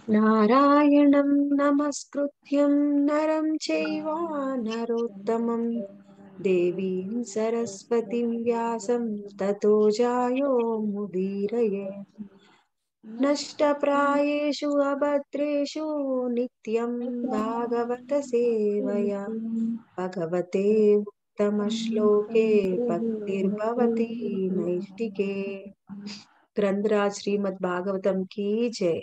నారాయణం నమస్కృత్యం నరం చైవ నరోత్తమం దేవీం సరస్వతిం వ్యాసం తతో జాయో ముదీరయే నష్టప్రాయేషు అభద్రేషు నిత్యం భాగవత సేవయా భగవతే ఉత్తమశ్లోకే భక్తిర్భవతి నైష్టికే గ్రంథరాజ్ శ్రీమద్ భాగవతం కీ జై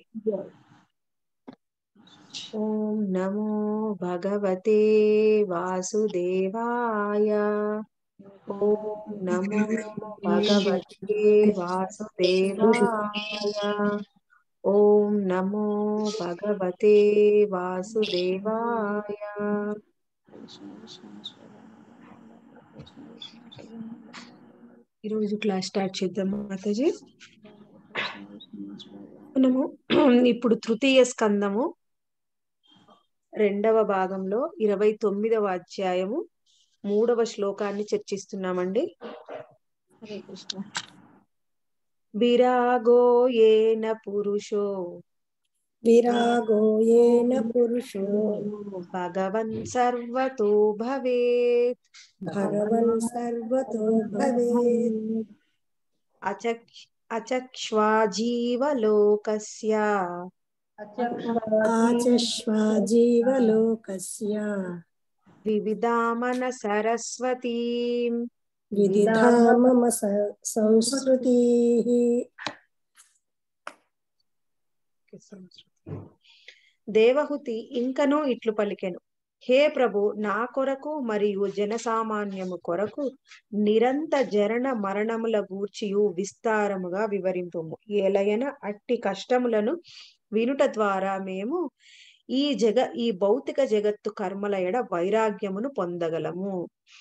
ఓం నమో భగవతే వాసుదేవాయ ఓం నమో భగవతే వాసుదేవాయ ఓం నమో భగవతే వాసుదేవాయ ఈరోజు క్లాస్ స్టార్ట్ చేద్దాం మాతాజీ మనము ఇప్పుడు తృతీయ స్కందము రెండవ భాగంలో ఇరవై తొమ్మిదవ అధ్యాయము మూడవ శ్లోకాన్ని చర్చిస్తున్నామండి హరే కృష్ణ విరాగో ఏన పురుషో విరాగో ఏన పురుషో భగవన్ సర్వతో భవేత్ భగవన్ సర్వతో భవేత్ అచక్ష అచక్ష్వా జీవలోకస్య ఆచశ్వా జీవలోకస్య వివిధామన సరస్వతీం విదిధా మమ స- సంస్కృతిః దేవహుతి ఇంకనూ ఇట్లు పలికెను హే ప్రభు నా కొరకు మరియు జనసామాన్యము కొరకు నిరంత జరణ మరణముల గూర్చియు విస్తారముగా వివరింపుము ఏలయన అట్టి కష్టములను వినుట ద్వారా మేము ఈ జగ ఈ భౌతిక జగత్తు కర్మల ఎడ వైరాగ్యమును పొందగలము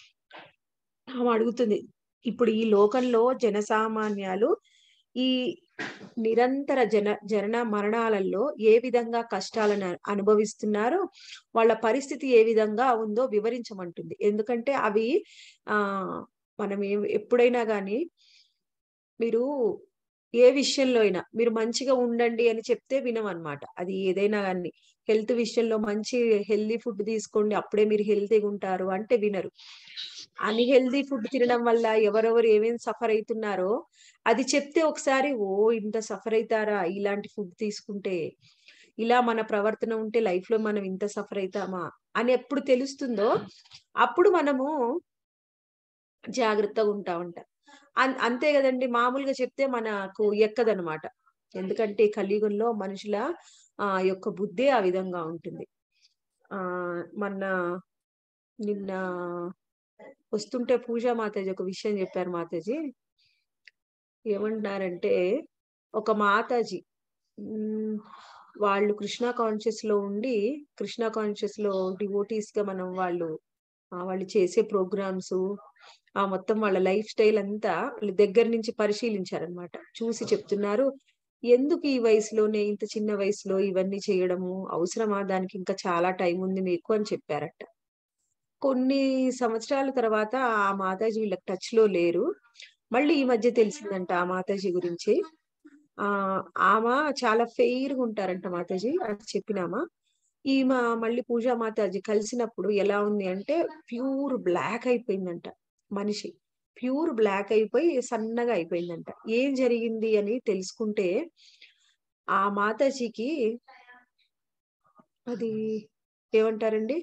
ఆమె అడుగుతుంది ఇప్పుడు ఈ లోకంలో జనసామాన్యాలు ఈ నిరంతర జన జనన మరణాలలో ఏ విధంగా కష్టాలను అనుభవిస్తున్నారో వాళ్ళ పరిస్థితి ఏ విధంగా ఉందో వివరించమంటుంది ఎందుకంటే అవి ఆ మనం ఏ- ఎప్పుడైనా గాని మీరు ఏ విషయంలో అయినా మీరు మంచిగా ఉండండి అని చెప్తే వినమన్నమాట అది ఏదైనా కానీ హెల్త్ విషయంలో మంచి హెల్దీ ఫుడ్ తీసుకోండి అప్పుడే మీరు హెల్తీగా ఉంటారు అంటే వినరు అన్హెల్దీ ఫుడ్ తినడం వల్ల ఎవరెవరు ఏమేమి సఫర్ అవుతున్నారో అది చెప్తే ఒకసారి ఓ ఇంత సఫర్ అవుతారా ఇలాంటి ఫుడ్ తీసుకుంటే ఇలా మన ప్రవర్తన ఉంటే లైఫ్ లో మనం ఇంత సఫర్ అవుతామా అని ఎప్పుడు తెలుస్తుందో అప్పుడు మనము జాగ్రత్తగా ఉంటా ఉంటాం అన్- అంతే కదండి మామూలుగా చెప్తే మనకు ఎక్కదనమాట ఎందుకంటే ఈ కలియుగంలో మనుషుల ఆ యొక్క బుద్ధి ఆ విధంగా ఉంటుంది ఆ మొన్న నిన్న వస్తుంటే పూజా మాతాజీ ఒక విషయం చెప్పారు మాతాజీ ఏమంటున్నారంటే ఒక మాతాజీ ఉమ్, వాళ్ళు కృష్ణ కాన్షియస్ లో ఉండి కృష్ణ కాన్షియస్ లో డివోటీస్ గా మనం వాళ్ళు ఆ, వాళ్ళు చేసే ప్రోగ్రామ్స్ ఆ మొత్తం వాళ్ళ లైఫ్ స్టైల్ అంతా వాళ్ళు దగ్గర నుంచి పరిశీలించారనమాట చూసి చెప్తున్నారు ఎందుకు ఈ వయసులోనే ఇంత చిన్న వయసులో ఇవన్నీ చేయడము అవసరమా దానికి ఇంకా చాలా టైం ఉంది మీకు అని చెప్పారట కొన్ని సంవత్సరాల తర్వాత ఆ మాతాజీ వీళ్ళకి టచ్ లో లేరు మళ్ళీ ఈ మధ్య తెలిసిందంట ఆ మాతాజీ గురించి ఆ ఆమె చాలా ఫెయిర్ గా ఉంటారంట మాతాజీ అది చెప్పినామా ఈమె మళ్ళీ పూజా మాతాజీ కలిసినప్పుడు ఎలా ఉంది అంటే ప్యూర్ బ్లాక్ అయిపోయిందంట మనిషి ప్యూర్ బ్లాక్ అయిపోయి సన్నగా అయిపోయిందంట ఏం జరిగింది అని తెలుసుకుంటే ఆ మాతాజీకి అది ఏమంటారండి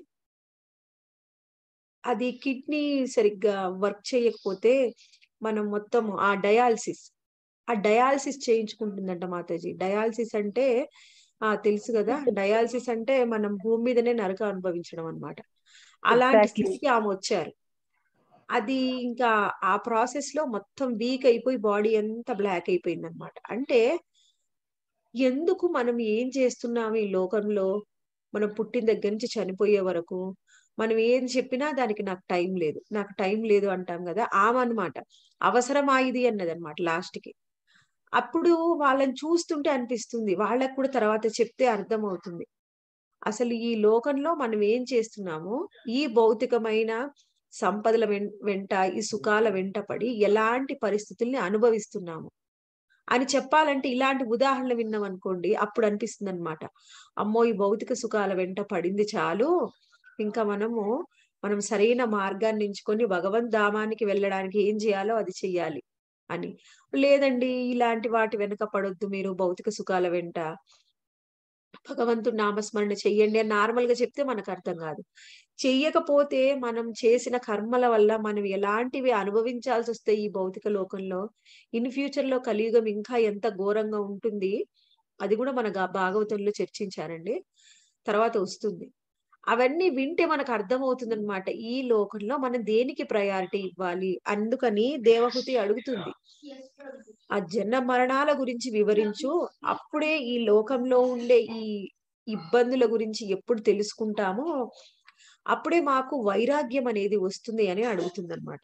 అది కిడ్నీ సరిగ్గా వర్క్ చేయకపోతే మనం మొత్తం ఆ డయాలసిస్ ఆ డయాలసిస్ చేయించుకుంటుందంట మాతాజీ డయాలసిస్ అంటే ఆ తెలుసు కదా డయాలసిస్ అంటే మనం భూమి మీదనే నరక అనుభవించడం అన్నమాట అలాంటి Exactly. స్థితికి ఆమె వచ్చారు అది ఇంకా ఆ ప్రాసెస్ లో మొత్తం వీక్ అయిపోయి బాడీ అంతా బ్లాక్ అయిపోయింది అనమాట అంటే ఎందుకు మనం ఏం చేస్తున్నాము ఈ లోకంలో మనం పుట్టిన దగ్గర నుంచి చనిపోయే వరకు మనం ఏం చెప్పినా దానికి నాకు టైం లేదు నాకు టైం లేదు అంటాం కదా ఆమె అనమాట అవసరమా ఇది అన్నది అనమాట లాస్ట్ కి అప్పుడు వాళ్ళని చూస్తుంటే అనిపిస్తుంది వాళ్ళకు కూడా తర్వాత చెప్తే అర్థం అవుతుంది అసలు ఈ లోకంలో మనం ఏం చేస్తున్నామో ఈ భౌతికమైన సంపదల వెం- వెంట ఈ సుఖాల వెంట పడి ఎలాంటి పరిస్థితుల్ని అనుభవిస్తున్నాము అని చెప్పాలంటే ఇలాంటి ఉదాహరణలు విన్నాం అనుకోండి అప్పుడు అనిపిస్తుంది అనమాట అమ్మో ఈ భౌతిక సుఖాల వెంట పడింది చాలు ఇంకా మనము మనం సరైన మార్గాన్ని ఎంచుకొని భగవంత్ ధామానికి వెళ్ళడానికి ఏం చేయాలో అది చెయ్యాలి అని లేదండి ఇలాంటి వాటి వెనుక పడొద్దు మీరు భౌతిక సుఖాల వెంట భగవంతుడు నామస్మరణ చెయ్యండి అని నార్మల్ గా చెప్తే మనకు అర్థం కాదు చెయ్యకపోతే మనం చేసిన కర్మల వల్ల మనం ఎలాంటివి అనుభవించాల్సి వస్తే ఈ భౌతిక లోకంలో ఇన్ ఫ్యూచర్ లో కలియుగం ఇంకా ఎంత ఘోరంగా ఉంటుంది అది కూడా మన గా- భాగవతంలో చర్చించారండి తర్వాత వస్తుంది అవన్నీ వింటే మనకు అర్థమవుతుంది అనమాట ఈ లోకంలో మనం దేనికి ప్రయారిటీ ఇవ్వాలి అందుకని దేవహుతి అడుగుతుంది ఆ జన్మ మరణాల గురించి వివరించు అప్పుడే ఈ లోకంలో ఉండే ఈ ఇబ్బందుల గురించి ఎప్పుడు తెలుసుకుంటామో అప్పుడే మాకు వైరాగ్యం అనేది వస్తుంది అని అడుగుతుంది అనమాట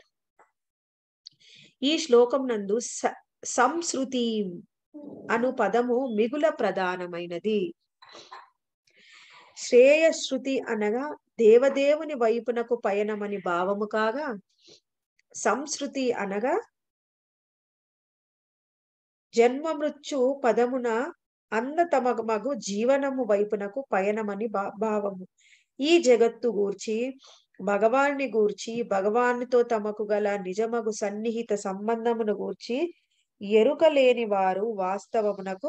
ఈ శ్లోకం నందు స- సంస్కృతి అను పదము మిగుల ప్రధానమైనది శ్రేయశ్రుతి అనగా దేవదేవుని వైపునకు పయనమని భావము కాగా సంస్కృతి అనగా జన్మ మృత్యు పదమున అన్న తమ మగు జీవనము వైపునకు పయనమని భా భావము ఈ జగత్తు గూర్చి భగవాన్ని గూర్చి భగవానుతో తమకు గల నిజమగు సన్నిహిత సంబంధమును గూర్చి ఎరుక లేని వారు వాస్తవమునకు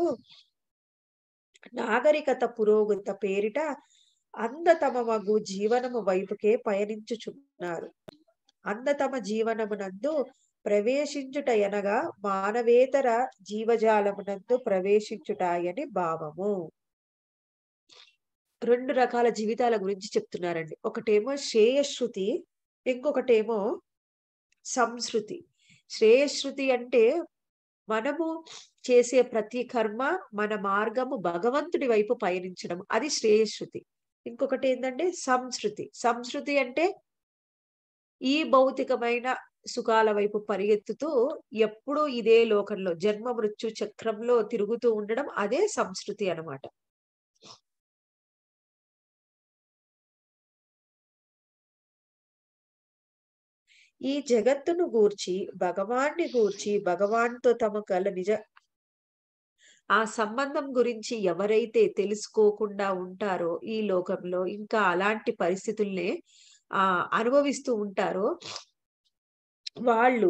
నాగరికత పురోగత పేరిట అందతమ మగు జీవనము వైపుకే పయనించుచున్నారు అందతమ జీవనమునందు ప్రవేశించుట ఎనగా మానవేతర జీవజాలమునందు ప్రవేశించుటాయని భావము రెండు రకాల జీవితాల గురించి చెప్తున్నారండి ఒకటేమో శ్రేయశ్రుతి ఇంకొకటేమో సంస్కృతి శ్రేయశ్రుతి అంటే మనము చేసే ప్రతి కర్మ మన మార్గము భగవంతుడి వైపు పయనించడం అది శ్రేయశ్రుతి ఇంకొకటి ఏంటంటే సంస్కృతి సంస్కృతి అంటే ఈ భౌతికమైన సుఖాల వైపు పరిగెత్తుతూ ఎప్పుడూ ఇదే లోకంలో జన్మ మృత్యు చక్రంలో తిరుగుతూ ఉండడం అదే సంస్కృతి అన్నమాట ఈ జగత్తును గూర్చి భగవాన్ని గూర్చి భగవాన్తో తమ గల నిజ ఆ సంబంధం గురించి ఎవరైతే తెలుసుకోకుండా ఉంటారో ఈ లోకంలో ఇంకా అలాంటి పరిస్థితుల్నే ఆ అనుభవిస్తూ ఉంటారో వాళ్ళు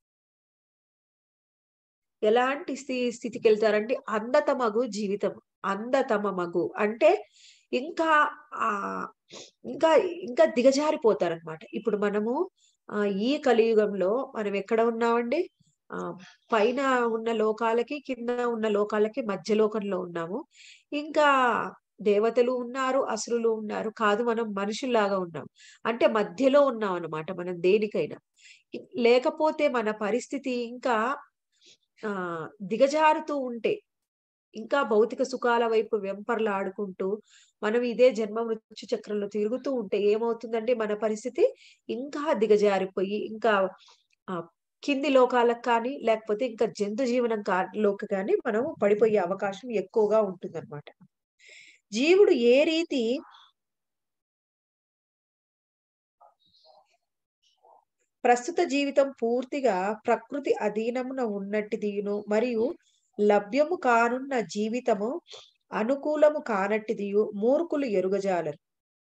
ఎలాంటి స్థితి స్థితికి వెళ్తారంటే అందతమగు జీవితం అందతమ మగు అంటే ఇంకా ఆ ఇంకా ఇంకా దిగజారిపోతారనమాట ఇప్పుడు మనము ఆ ఈ కలియుగంలో మనం ఎక్కడ ఉన్నామండి ఆ పైన ఉన్న లోకాలకి కింద ఉన్న లోకాలకి మధ్య లోకంలో ఉన్నాము ఇంకా దేవతలు ఉన్నారు అసురులు ఉన్నారు కాదు మనం మనుషుల్లాగా ఉన్నాం అంటే మధ్యలో ఉన్నాం అన్నమాట మనం దేనికైనా ఇ- లేకపోతే మన పరిస్థితి ఇంకా ఆ దిగజారుతూ ఉంటే ఇంకా భౌతిక సుఖాల వైపు వెంపర్లాడుకుంటూ మనం ఇదే జన్మ మృత్యు చక్రంలో తిరుగుతూ ఉంటే ఏమవుతుందంటే మన పరిస్థితి ఇంకా దిగజారిపోయి ఇంకా ఆ కింది లోకాలకు కానీ లేకపోతే ఇంకా జంతు జీవనం కా- లోకి కానీ మనం పడిపోయే అవకాశం ఎక్కువగా ఉంటుందన్నమాట జీవుడు ఏ రీతి ప్రస్తుత జీవితం పూర్తిగా ప్రకృతి అధీనమున ఉన్నట్టిదియును మరియు లభ్యము కానున్న జీవితము అనుకూలము కానట్టిదియు మూర్ఖులు ఎరుగజాలరు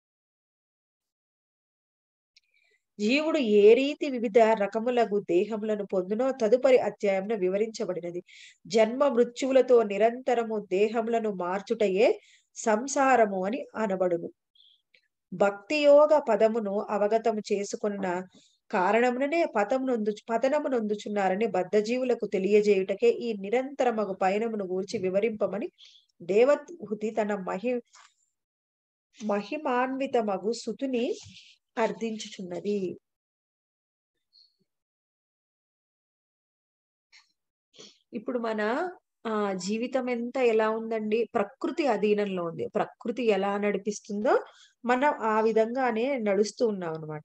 జీవుడు ఏ రీతి వివిధ రకములగు దేహములను పొందునో తదుపరి అధ్యాయంలో వివరించబడినది జన్మ మృత్యువులతో నిరంతరము దేహములను మార్చుటయే సంసారము అని అనబడును భక్తి యోగ పదమును అవగతము చేసుకున్న కారణముననే పతమునందు పతనమునందుచున్నారని బద్ధజీవులకు తెలియజేయుటకే ఈ నిరంతరమగు పయనమును గూర్చి వివరింపమని దేవహుతి తన మహి మహిమాన్వితమగు సుతుని అర్థించుచున్నది ఇప్పుడు మన ఆ జీవితం ఎంత ఎలా ఉందండి ప్రకృతి అధీనంలో ఉంది ప్రకృతి ఎలా నడిపిస్తుందో మనం ఆ విధంగానే నడుస్తూ ఉన్నాం అనమాట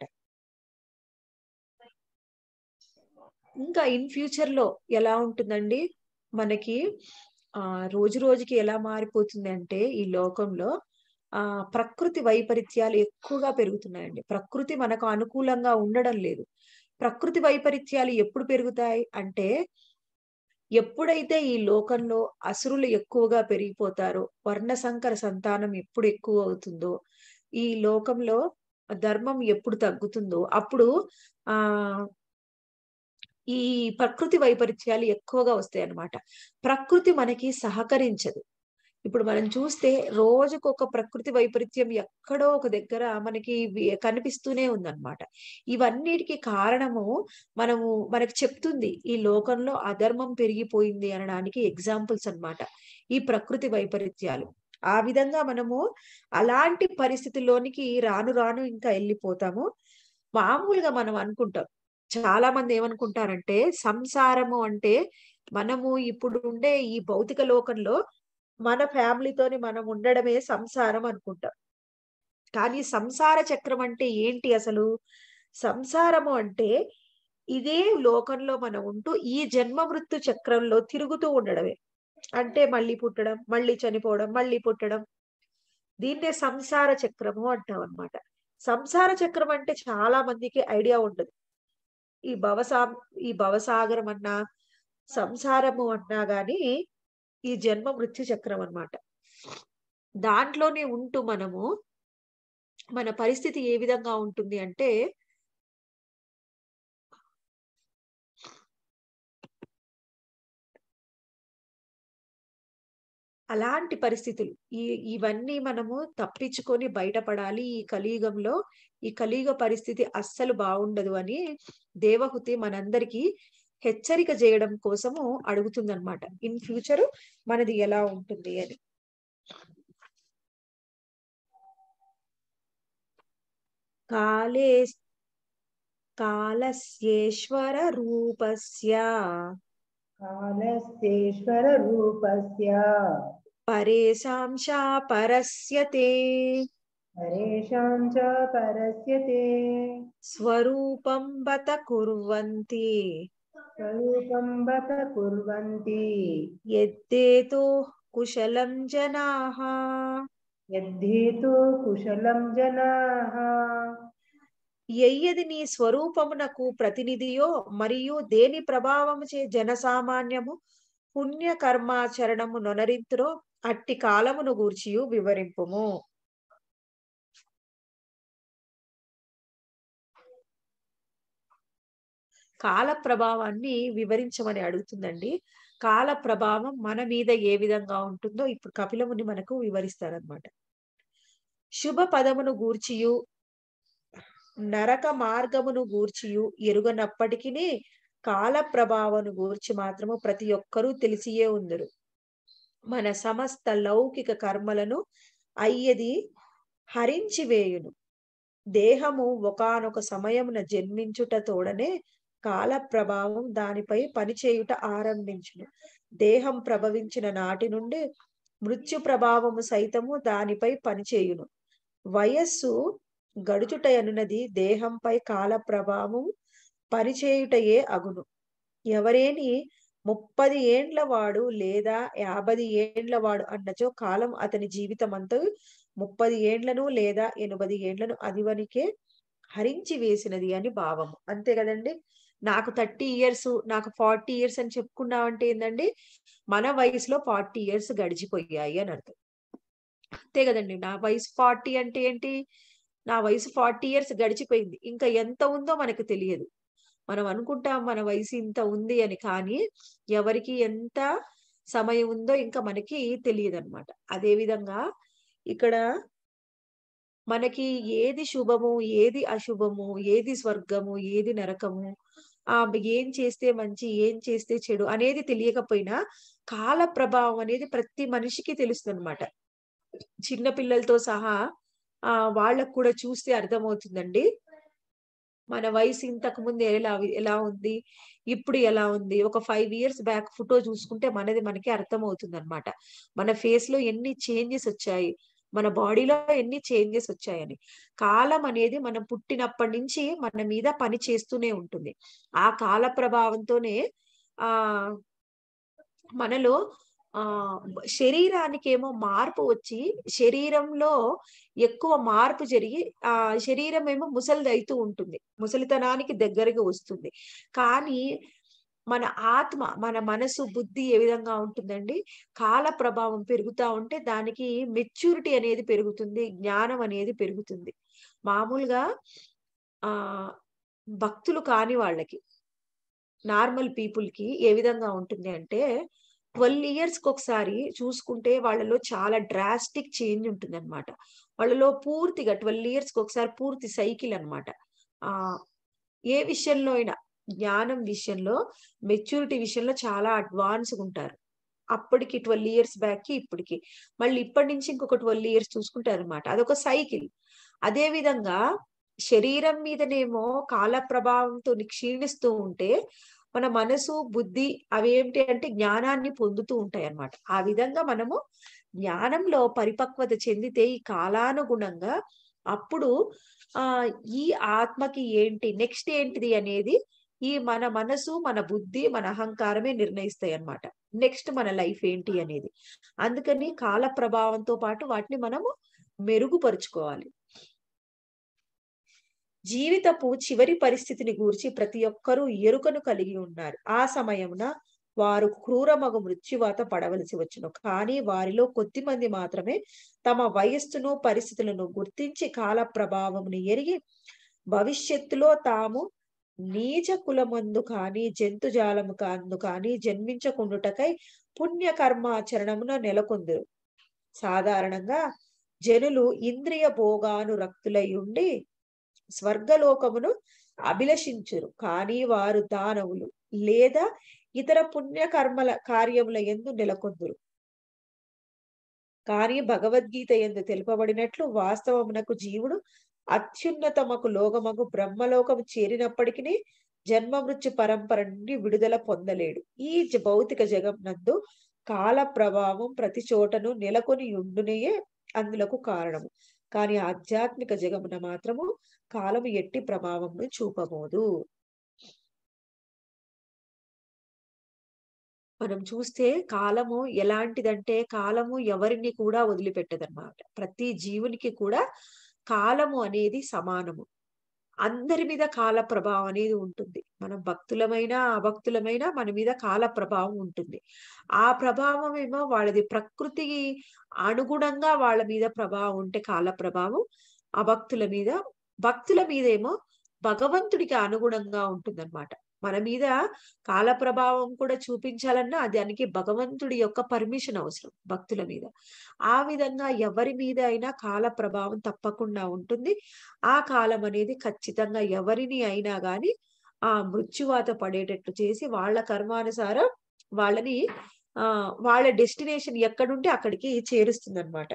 ఇంకా ఇన్ ఫ్యూచర్ లో ఎలా ఉంటుందండి మనకి ఆ రోజు రోజుకి ఎలా మారిపోతుంది అంటే ఈ లోకంలో ఆ ప్రకృతి వైపరీత్యాలు ఎక్కువగా పెరుగుతున్నాయండి ప్రకృతి మనకు అనుకూలంగా ఉండడం లేదు ప్రకృతి వైపరీత్యాలు ఎప్పుడు పెరుగుతాయి అంటే ఎప్పుడైతే ఈ లోకంలో అసురులు ఎక్కువగా పెరిగిపోతారో వర్ణ సంకర సంతానం ఎప్పుడు ఎక్కువ అవుతుందో ఈ లోకంలో ధర్మం ఎప్పుడు తగ్గుతుందో అప్పుడు ఆ ఈ ప్రకృతి వైపరీత్యాలు ఎక్కువగా వస్తాయి అన్నమాట ప్రకృతి మనకి సహకరించదు ఇప్పుడు మనం చూస్తే రోజుకు ఒక ప్రకృతి వైపరీత్యం ఎక్కడో ఒక దగ్గర మనకి వి- కనిపిస్తూనే ఉందన్నమాట ఇవన్నిటికి కారణము మనము మనకు చెప్తుంది ఈ లోకంలో అధర్మం పెరిగిపోయింది అనడానికి ఎగ్జాంపుల్స్ అన్నమాట ఈ ప్రకృతి వైపరీత్యాలు ఆ విధంగా మనము అలాంటి పరిస్థితుల్లోనికి రాను రాను ఇంకా వెళ్ళిపోతాము మామూలుగా మనం అనుకుంటాం చాలా మంది ఏమనుకుంటారంటే సంసారము అంటే మనము ఇప్పుడు ఉండే ఈ భౌతిక లోకంలో మన ఫ్యామిలీతోని మనం ఉండడమే సంసారం అనుకుంటాం కానీ సంసార చక్రం అంటే ఏంటి అసలు సంసారము అంటే ఇదే లోకంలో మనం ఉంటూ ఈ జన్మ మృత్యు చక్రంలో తిరుగుతూ ఉండడమే అంటే మళ్ళీ పుట్టడం మళ్ళీ చనిపోవడం మళ్ళీ పుట్టడం దీన్నే సంసార చక్రము అంటాం అన్నమాట సంసార చక్రం అంటే చాలా మందికి ఐడియా ఉండదు ఈ భవసా ఈ భవసాగరం అన్నా సంసారము అన్నా గాని ఈ జన్మ మృత్యు చక్రం అన్నమాట దాంట్లోనే ఉంటూ మనము మన పరిస్థితి ఏ విధంగా ఉంటుంది అంటే అలాంటి పరిస్థితులు ఈ ఇవన్నీ మనము తప్పించుకొని బయటపడాలి ఈ కలియుగంలో ఈ కలియుగ పరిస్థితి అస్సలు బాగుండదు అని దేవహుతి మనందరికీ హెచ్చరిక చేయడం కోసము అడుగుతుందన్నమాట ఇన్ ఫ్యూచర్ మనది ఎలా ఉంటుంది అని కాలే కాలస్యేశ్వర రూపస్య కాలస్యేశ్వర రూపస్య పరేషాంశ పరస్యతే పరేషాం చ పరస్యతే స్వరూపం బత కుర్వంతి స్వరూపం బత కుర్వంతి యద్దేతో కుశలం జనాః యద్ధేతు కుశలం జనాః ఎయ్యది నీ స్వరూపమునకు ప్రతినిధియో మరియు దేని ప్రభావముచే జనసామాన్యము పుణ్య కర్మాచరణము నొనరింతురో అట్టి కాలమును గూర్చియు వివరింపుము కాల ప్రభావాన్ని వివరించమని అడుగుతుందండి కాల ప్రభావం మన మీద ఏ విధంగా ఉంటుందో ఇప్పుడు కపిలముని మనకు వివరిస్తారనమాట శుభ పదమును గూర్చియు నరక మార్గమును గూర్చియు ఎరుగనప్పటికీ కాల ప్రభావను గూర్చి మాత్రము ప్రతి ఒక్కరూ తెలిసియే ఉందరు మన సమస్త లౌకిక కర్మలను అయ్యది హరించి వేయును దేహము ఒకానొక సమయమున జన్మించుట తోడనే కాల ప్రభావం దానిపై పనిచేయుట ఆరంభించును దేహం ప్రభవించిన నాటి నుండి మృత్యు ప్రభావము సైతము దానిపై పనిచేయును వయస్సు గడుచుటయనున్నది దేహంపై కాల ప్రభావం పనిచేయుటయే అగును ఎవరేని ముప్పది ఏండ్ల వాడు లేదా యాభై ఏండ్ల వాడు అన్నచో కాలం అతని జీవితం అంతా ముప్పది ఏండ్లను లేదా ఎనభై ఏండ్లను అదివనికే హరించి వేసినది అని భావము అంతే కదండి నాకు థర్టీ ఇయర్స్ నాకు ఫార్టీ ఇయర్స్ అని చెప్పుకున్నామంటే ఏంటండి మన వయసులో ఫార్టీ ఇయర్స్ గడిచిపోయాయి అని అర్థం అంతే కదండి నా వయసు ఫార్టీ అంటే ఏంటి నా వయసు ఫార్టీ ఇయర్స్ గడిచిపోయింది ఇంకా ఎంత ఉందో మనకు తెలియదు మనం అనుకుంటాం మన వయసు ఇంత ఉంది అని కానీ ఎవరికి ఎంత సమయం ఉందో ఇంకా మనకి తెలియదు అనమాట అదే విధంగా ఇక్కడ మనకి ఏది శుభము ఏది అశుభము ఏది స్వర్గము ఏది నరకము ఆ ఏం చేస్తే మంచి ఏం చేస్తే చెడు అనేది తెలియకపోయినా కాల ప్రభావం అనేది ప్రతి మనిషికి తెలుస్తుంది అనమాట చిన్న పిల్లలతో సహా ఆ వాళ్ళకు కూడా చూస్తే అర్థమవుతుందండి మన వయసు ఇంతకు ముందు ఎలా ఎలా ఉంది ఇప్పుడు ఎలా ఉంది ఒక ఫైవ్ ఇయర్స్ బ్యాక్ ఫోటో చూసుకుంటే మనది మనకి అర్థమవుతుంది అనమాట మన ఫేస్ లో ఎన్ని చేంజెస్ వచ్చాయి మన బాడీలో ఎన్ని చేంజెస్ వచ్చాయని కాలం అనేది మనం పుట్టినప్పటి నుంచి మన మీద పని చేస్తూనే ఉంటుంది ఆ కాల ప్రభావంతోనే ఆ మనలో ఆ శరీరానికి ఏమో మార్పు వచ్చి శరీరంలో ఎక్కువ మార్పు జరిగి ఆ శరీరం ఏమో ముసలిది అవుతూ ఉంటుంది ముసలితనానికి దగ్గరగా వస్తుంది కానీ మన ఆత్మ మన మనసు బుద్ధి ఏ విధంగా ఉంటుందండి కాల ప్రభావం పెరుగుతా ఉంటే దానికి మెచ్యూరిటీ అనేది పెరుగుతుంది జ్ఞానం అనేది పెరుగుతుంది మామూలుగా ఆ భక్తులు కాని వాళ్ళకి నార్మల్ పీపుల్ కి ఏ విధంగా ఉంటుంది అంటే ట్వెల్వ్ ఇయర్స్ కి ఒకసారి చూసుకుంటే వాళ్ళలో చాలా డ్రాస్టిక్ చేంజ్ ఉంటుంది అనమాట వాళ్ళలో పూర్తిగా ట్వెల్వ్ ఇయర్స్ కి ఒకసారి పూర్తి సైకిల్ అన్నమాట ఆ ఏ విషయంలో అయినా జ్ఞానం విషయంలో మెచ్యూరిటీ విషయంలో చాలా అడ్వాన్స్గా ఉంటారు అప్పటికి ట్వెల్వ్ ఇయర్స్ బ్యాక్ కి ఇప్పటికి మళ్ళీ ఇప్పటి నుంచి ఇంకొక ట్వెల్వ్ ఇయర్స్ చూసుకుంటారు అనమాట అదొక సైకిల్ అదే విధంగా శరీరం మీదనేమో కాల ప్రభావంతో క్షీణిస్తూ ఉంటే మన మనసు బుద్ధి అవి ఏమిటి అంటే జ్ఞానాన్ని పొందుతూ ఉంటాయి అన్నమాట ఆ విధంగా మనము జ్ఞానంలో పరిపక్వత చెందితే ఈ కాలానుగుణంగా అప్పుడు ఆ ఈ ఆత్మకి ఏంటి నెక్స్ట్ ఏంటిది అనేది ఈ మన మనసు మన బుద్ధి మన అహంకారమే నిర్ణయిస్తాయి అన్నమాట నెక్స్ట్ మన లైఫ్ ఏంటి అనేది అందుకని కాల ప్రభావంతో పాటు వాటిని మనము మెరుగుపరుచుకోవాలి జీవితపు చివరి పరిస్థితిని గూర్చి ప్రతి ఒక్కరూ ఎరుకను కలిగి ఉన్నారు ఆ సమయమున వారు క్రూరమగు మృత్యువాత పడవలసి వచ్చును కానీ వారిలో కొద్ది మంది మాత్రమే తమ వయస్సును పరిస్థితులను గుర్తించి కాల ప్రభావమును ఎరిగి భవిష్యత్తులో తాము నీచ కులమందు కానీ జంతుజాలము కాందు కానీ జన్మించకుండుటకై పుణ్య కర్మాచరణమున నెలకొందురు సాధారణంగా జనులు ఇంద్రియ భోగాను రక్తులై ఉండి స్వర్గలోకమును అభిలషించురు కానీ వారు దానవులు లేదా ఇతర పుణ్య కర్మల కార్యముల ఎందు నెలకొందురు కానీ భగవద్గీత ఎందు తెలుపబడినట్లు వాస్తవమునకు జీవుడు అత్యున్నతమకు లోకమకు బ్రహ్మలోకము చేరినప్పటికీ జన్మ మృత్యు పరంపర నుండి విడుదల పొందలేడు ఈ జ- భౌతిక జగం నందు కాల ప్రభావం ప్రతి చోటను నెలకొని ఉండునయే అందులకు కారణము కానీ ఆధ్యాత్మిక జగమున మాత్రము కాలము ఎట్టి ప్రభావంను చూపబోదు మనం చూస్తే కాలము ఎలాంటిదంటే కాలము ఎవరిని కూడా వదిలిపెట్టదన్నమాట ప్రతి జీవునికి కూడా కాలము అనేది సమానము అందరి మీద కాల ప్రభావం అనేది ఉంటుంది మనం భక్తులమైన అభక్తులమైన మన మీద కాల ప్రభావం ఉంటుంది ఆ ప్రభావం ఏమో వాళ్ళది ప్రకృతి అనుగుణంగా వాళ్ళ మీద ప్రభావం ఉంటే కాల ప్రభావం అభక్తుల మీద భక్తుల మీద ఏమో భగవంతుడికి అనుగుణంగా ఉంటుందన్నమాట మన మీద కాల ప్రభావం కూడా చూపించాలన్నా దానికి భగవంతుడి యొక్క పర్మిషన్ అవసరం భక్తుల మీద ఆ విధంగా ఎవరి మీద అయినా కాల ప్రభావం తప్పకుండా ఉంటుంది ఆ కాలం అనేది ఖచ్చితంగా ఎవరిని అయినా గాని ఆ మృత్యువాత పడేటట్లు చేసి వాళ్ళ కర్మానుసారం వాళ్ళని ఆ వాళ్ళ డెస్టినేషన్ ఎక్కడుంటే అక్కడికి చేరుస్తుంది అనమాట